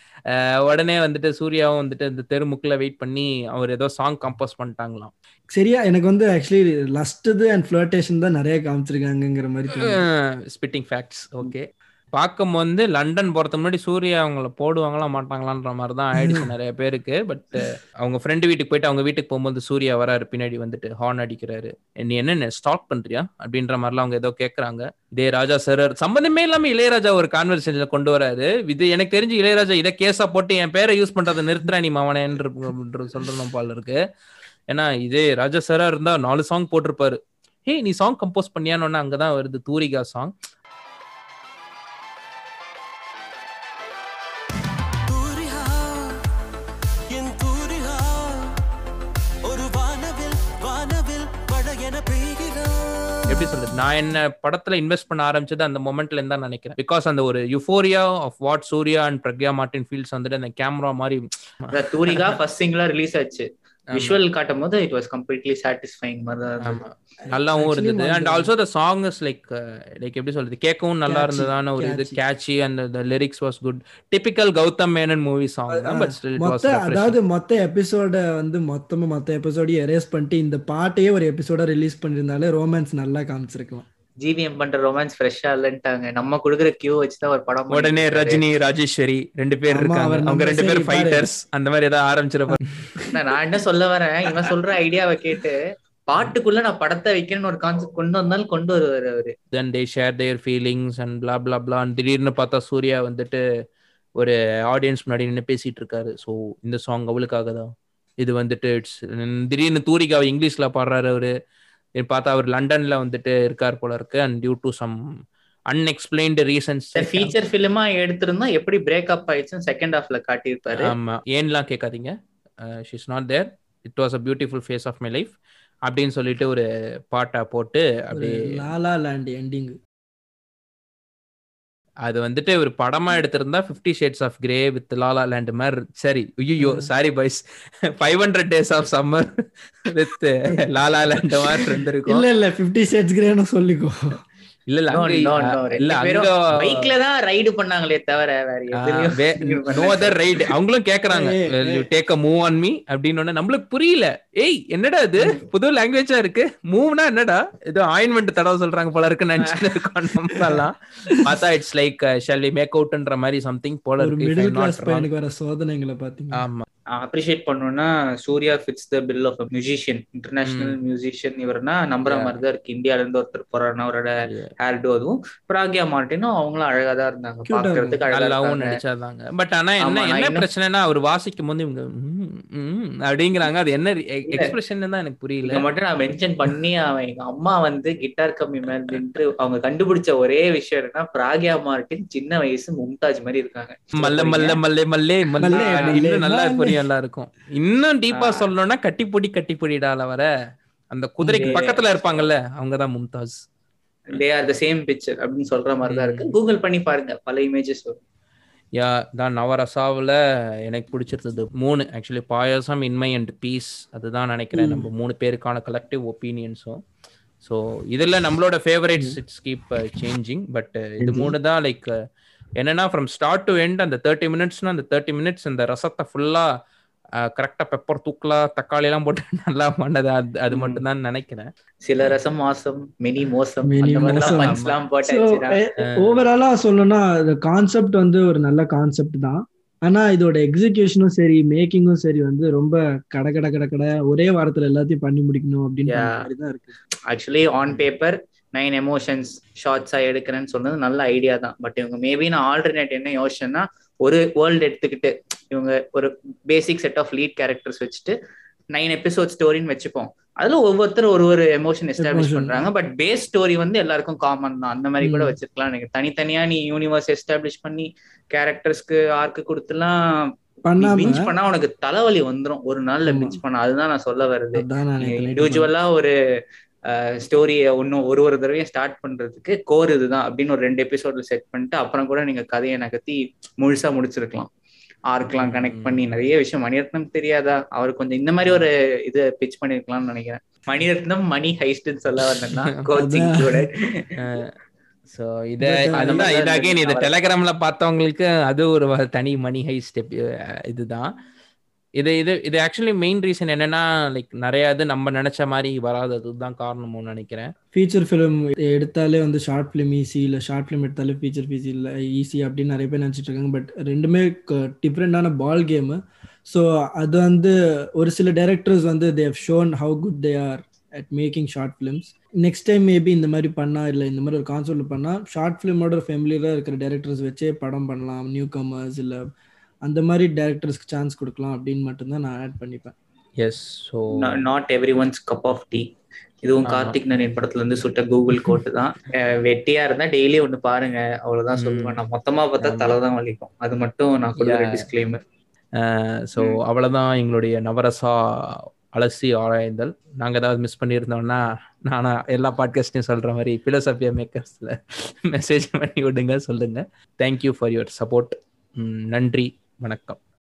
அஹ் உடனே வந்துட்டு சூர்யாவும் வந்துட்டு இந்த தெருமுக்குல வெயிட் பண்ணி அவர் ஏதோ சாங் கம்போஸ் பண்ணிட்டாங்களாம் சரியா எனக்கு வந்து ஆக்சுவலி லஸ்ட் அண்ட் ஃபிளர்டேஷன் தான் நிறைய காமிச்சிருக்காங்கங்கிற மாதிரி தோணுது. ஸ்பிட்டிங் ஃபேக்ட்ஸ் ஓகே பார்க்கும் வந்து லண்டன் போறதுக்கு முன்னாடி சூர்யா அவங்கள போடுவாங்களா மாட்டாங்களான்ற மாதிரி தான் ஆயிடுச்சு நிறைய பேருக்கு பட் அவங்க ஃப்ரெண்டு வீட்டுக்கு போயிட்டு அவங்க வீட்டுக்கு போகும்போது சூர்யா வராரு பின்னாடி வந்துட்டு ஹார்ன் அடிக்கிறாரு நீ என்ன ஸ்டாக் பண்றியா அப்படின்ற மாதிரிலாம் அவங்க ஏதோ கேக்குறாங்க இதே ராஜா சார் சம்பந்தமே இல்லாம இளையராஜா ஒரு கான்வர்சேஷன்ல கொண்டு வராரு இது எனக்கு தெரிஞ்சு இளையராஜா இதை கேஸா போட்டு என் பேரை யூஸ் பண்றதை நிறுத்துறா நீ மாவனேன்ற சொல்றணும் பால் இருக்கு ஏன்னா இதே ராஜா சாரா இருந்தா நாலு சாங் போட்டிருப்பாரு ஹே நீ சாங் கம்போஸ் பண்ணியான்னு அங்கதான் வருது தூரிகா சாங் தூரிகா என் தூரிகா ஒரு வானவில் வானவில் மழை என பெய்கிறான் எப்படி சொல்றது நான் என்ன படத்துல இன்வெஸ்ட் பண்ண ஆரம்பிச்சது அந்த மொமெண்ட்ல இருந்தா நினைக்கிறேன் பிகாஸ் அந்த ஒரு euphoria of what Suriya and Pragya Martin feels வந்துட்டு அந்த கேமரா மாதிரி அதான் தூரிகா ஃபர்ஸ்ட் சிங்கிளா ரிலீஸ் ஆச்சு விஷுவல் காட்டும் போது இட் வாஸ் கம்ப்ளீட்லி சாட்டிஸ்ஃபைங் மாதிரி தான் இருந்தது. ஆமா நல்லாவும் Actually, இருந்தது அண்ட் அந்த- also the song is like like எப்படி சொல்றது கேட்கவும் நல்லா Catchy, இருந்ததான ஒரு இது catchy. கேட்சி அந்த lyrics was good typical Gautham Menon movie song தான் பட் ஸ்டில் இட் வாஸ் மொத்த அதாவது மொத்த எபிசோட வந்து மொத்தமா மொத்த எபிசோடையும் எரேஸ் பண்ணிட்டு இந்த பாட்டையே ஒரு எபிசோட ரிலீஸ் பண்ணிருந்தாலே ரோமான்ஸ் நல்லா காமிச்சிருக்கலாம் ஜிவிஎம் பண்ற ரொமான்ஸ் ஃப்ரெஷ்ஷா இல்லன்ட்டாங்க நம்ம கொடுக்குற கியூ வச்சு தான் ஒரு படம் உடனே பண்ணிட்டு இருக்காரு. ரஜினி ராஜேஸ்வரி ரெண்டு பேர் ஆமா, இருக்காங்க அவர் அவங்க நம்ம ரெண்டு பேரும் சரி, பாரு. ஃபைட்டர்ஸ் அந்த மாதிரி ஏதாவது ஆரம்பிச்சிருப்பாங்க நான் நான் என்ன சொல்ல வரேன் இவன் சொல்ற ஐடியாவை கேட்டு பாட்டுக்குள்ள நான் படத்தை வைக்கணும்னு ஒரு கான்செப்ட் கொண்டு வந்தாலும் கொண்டு வருவாரு அவரு then they share their feelings and blah blah blah and திடீர்னு பார்த்தா சூர்யா வந்துட்டு ஒரு ஆடியன்ஸ் முன்னாடி நின்று பேசிட்டு இருக்காரு ஸோ இந்த சாங் அவளுக்காக தான் இது வந்துட்டு இட்ஸ் திடீர்னு தூரிகா இங்கிலீஷ்ல பாடுறாரு அவரு இது பார்த்தா அவர் லண்டன்ல வந்துட்டு இருக்கார் போல இருக்கு and due to some unexplained reasons feature ஃபிலிமா எடுத்திருந்தா எப்படி பிரேக்கப் ஆயிடுச்சுன்னு செகண்ட் ஹாஃப்ல காட்டியிருப்பாரு ஆமா ஏன்லாம் கேட்காதீங்க she's not there it was a beautiful phase of my life அப்படின்னு சொல்லிட்டு ஒரு பாட்டை போட்டு ஒரு அப்படியே லாலா லேண்ட் எண்டிங் அது வந்துட்டு ஒரு படமா எடுத்திருந்தா Fifty Shades of Grey with La La Land மாதிரி சரி ஐயோ sorry boys Five Hundred Days of Summer with La La Land மாதிரி இருந்திருக்கும் இல்ல இல்ல பிப்டி ஷேட்ஸ் கிரேன்னு சொல்லிக்கோ இல்ல இல்ல No, அங்க no, no. இல்ல ரெண்டு பேரும் அங்க பைக்ல தான் ரைடு பண்ணாங்களே தவிர வேற எதுலயும் நோ அதர் ரைட் அவங்களும் கேக்குறாங்க ஏய், ஏய். You take a move on me அப்படின்னு ஒண்ணு நம்மளுக்கு புரியல ஏய் என்னடா இது புது லாங்குவேஜா இருக்கு மூவ்னா என்னடா ஏதோ ஆயின்மெண்ட் தடவை சொல்றாங்க போல இருக்கு நினைச்சிட்டு இருக்கோம் நம்ம எல்லாம் பார்த்தா it's like shall we make அவுட்ன்ற மாதிரி சம்திங் போல ஒரு இருக்கு if middle I'm not class wrong. பையனுக்கு வர சோதனைகளை பாத்தீங்க ஆமா அப்ரிஷியேட் பண்ணணும்னா Suriya fits the bill of musician international musician இவர்னா நம்புற Yeah. மாதிரி தான் இருக்கு இந்தியால இருந்து ஒருத்தர் போறாருன்னா அவரோட Yeah. ஹேர் டோ அதுவும் பிராக்யா மார்டினும் அவங்களும் அழகா தான் இருந்தாங்க Cute ஆ பாக்குறதுக்கு அழகா நல்லாவும் இருக்காங்க நடிச்சாதாங்க பட் ஆனா ஆமா, என்ன நான் என்ன இன்னும் பிரச்சனைனா அவர் வாசிக்கும் போது இவங்க ம், ம் அப்படிங்கிறாங்க அது என்ன எக்ஸ்பிரஷன் தான் எனக்கு புரியல இங்க மட்டும் நான் மென்ஷன் பண்ணி அவன் எங்க அம்மா வந்து கிட்டார் கம்மி மேல நின்று அவங்க கண்டுபிடிச்ச ஒரே விஷயம் என்னன்னா பிராக்யா மார்டின் சின்ன வயசு மும்தாஜ் மாதிரி இருக்காங்க மல்ல மல்ல மல்லே மல்லே மல்லே மல்லே, அது மல்லே, இன்னும் நல்லா மல்லே. புரியும் நல்லா இருக்கும் இன்னும் டீப்பா ஆ. சொல்லணும்னா கட்டிப்பொடி கட்டிப்பொடிடால வர அந்த குதிரைக்கு ஏ. பக்கத்துல இருப்பாங்கல்ல அவங்கதான் Mumtaz they are the same picture அப்படின்னு சொல்ற மாதிரி தான் இருக்கு கூகுள் பண்ணி பாருங்க பல இமேஜஸ் வரும் யா தான் நவரசாவில் எனக்கு பிடிச்சிருந்தது மூணு ஆக்சுவலி பாயாசம் இன்மை அண்ட் பீஸ் அதுதான் நினைக்கிறேன் ம். நம்ம மூணு பேருக்கான கலெக்டிவ் ஒப்பீனியன்ஸும் ஸோ இதில் நம்மளோட favourites it's keep changing but இது Mhm. மூணு தான் லைக் என்னன்னா ஃப்ரம் ஸ்டார்ட் டு எண்ட் அந்த தேர்ட்டி மினிட்ஸ்னா அந்த தேர்ட்டி மினிட்ஸ் இந்த ரசத்தை ஃபுல்லாக கரெக்டாக பெப்பர் தூக்கலா தக்காளி எல்லாம் போட்டு நல்லா பண்ணது அது அது ம். மட்டும் தான் நினைக்கிறேன் சில ரசம் மாசம் மினி மோசம் Mini அந்த மாதிரி மோசம். பஞ்ச் எல்லாம் போட்டாச்சுடா ஓவராலா சொல்லணும்னா கான்செப்ட் வந்து ஒரு நல்ல கான்செப்ட் தான் ஆனா இதோட எக்ஸிகியூஷனும் சரி மேக்கிங்கும் சரி வந்து ரொம்ப கட கட கட கட ஒரே வாரத்துல எல்லாத்தையும் பண்ணி முடிக்கணும் அப்படின்னு Yeah. மாதிரி தான் இருக்கு actually on paper nine emotions ஷார்ட்ஸா எடுக்கிறேன்னு சொன்னது நல்ல ஐடியா தான் பட் இவங்க மேபி நான் ஆல்டர்னேட் என்ன யோசிச்சேன்னா ஒரு வேர்ல்டு எடுத்துக்கிட்டு இவங்க ஒரு basic set of lead characters வச்சுட்டு நைன் எபிசோட் ஸ்டோரின்னு வச்சுப்போம் அதுல ஒவ்வொருத்தரும் ஒரு ஒரு எமோஷன் எஸ்டாப்ளிஷ் Emotion. பண்றாங்க பட் பேஸ் ஸ்டோரி வந்து எல்லாருக்கும் காமன் தான் அந்த மாதிரி கூட ம். வச்சிருக்கலாம் எனக்கு தனித்தனியா நீ யூனிவர்ஸ் எஸ்டாப்ளிஷ் பண்ணி கேரக்டர்ஸ்க்கு ஆர்க்கு கொடுத்துலாம் பண்ணாம பிஞ்ச் பண்ணா உனக்கு தலைவலி வந்துரும் ஒரு நாள்ல ஆமா. பிஞ்ச் பண்ணா அதுதான் நான் சொல்ல வருது அதான் நான் நேத்து night இண்டிவிஜுவலா ஒரு ஸ்டோரியை ஒன்னும் ஒரு ஒரு தடவையும் ஸ்டார்ட் பண்றதுக்கு கோர் இதுதான் அப்படின்னு ஒரு ரெண்டு எபிசோட்ல செட் பண்ணிட்டு அப்புறம் கூட நீங்க கதையை நகர்த்தி முழுசா முடிச்சிருக்கலாம் ஆர்க்லாம் கனெக்ட் பண்ணி நிறைய விஷயம் மணிரத்னம் தெரியாதா அவர் கொஞ்சம் இந்த மாதிரி ஒரு இது பிச் பண்ணிருக்கலாம்னு நினைக்கிறேன் மணிரத்னம் மணி ஹைஸ்ட்னு சொல்ல வந்தேன்னா கோச்சிங் கூட ஸோ இத But, uh, அதுதான் இது நம்ம அகைன் இது அவர் டெலகிராம்ல பார்த்தவங்களுக்கு அது ஒரு வ- தனி மணி ஹை ஸ்டெப் இதுதான் இது இது இது ஆக்சுவலி மெயின் ரீசன் என்னன்னா லைக் நிறைய இது நம்ம நினைச்ச மாதிரி வராதது தான் காரணம்னு நினைக்கிறேன் ஃபீச்சர் ஃபிலிம் எடுத்தாலே வந்து ஷார்ட் ஃபிலிம் ஈஸி இல்லை ஷார்ட் ஃபிலிம் எடுத்தாலே ஃபீச்சர் ஃபீஸ் இல்லை ஈஸி அப்படின்னு நிறைய பேர் நினச்சிட்டு இருக்காங்க பட் ரெண்டுமே டிஃப்ரெண்டான பால் கேமு ஸோ அது வந்து ஒரு சில டைரக்டர்ஸ் வந்து they've shown how good they are at making short films next time maybe இந்த மாதிரி பண்ணா இல்லை இந்த மாதிரி ஒரு கான்செப்ட் பண்ணால் ஷார்ட் ஃபிலிமோட ஃபேமிலியில் இருக்கிற டைரக்டர்ஸ் வச்சே படம் பண்ணலாம் நியூ கமர்ஸ் இல்லை அந்த மாதிரி டைரக்டர்ஸ்க்கு சான்ஸ் கொடுக்கலாம் அப்படின்னு மட்டும்தான் நான் ஆட் பண்ணிப்பேன் yes so not everyone's cup of tea இதுவும் ஆமா. கார்த்திக் நனின் படத்துல இருந்து சுட்ட கூகுள் கோட்டு தான் அஹ் வெட்டியா இருந்தா டெய்லி ஒண்ணு பாருங்க அவ்வளவுதான் சொல்லுவேன் நான் மொத்தமா பார்த்தா ஆமா. தலை தான் வலிக்கும் அது மட்டும் நான் கொடுக்குற Yeah. டிஸ்க்ளைமர் ஸோ ம். அவ்வளோதான் எங்களுடைய நவரசா அலசி ஆராய்ந்தல் நாங்கள் ஏதாவது மிஸ் பண்ணியிருந்தோம்னா நானா எல்லா பாட்காஸ்டையும் சொல்கிற மாதிரி பிலோசபியா மேக்கர்ஸில் மெசேஜ் பண்ணி விடுங்க சொல்லுங்கள் தேங்க்யூ ஃபார் யுவர் சப்போர்ட் நன்றி வணக்கம்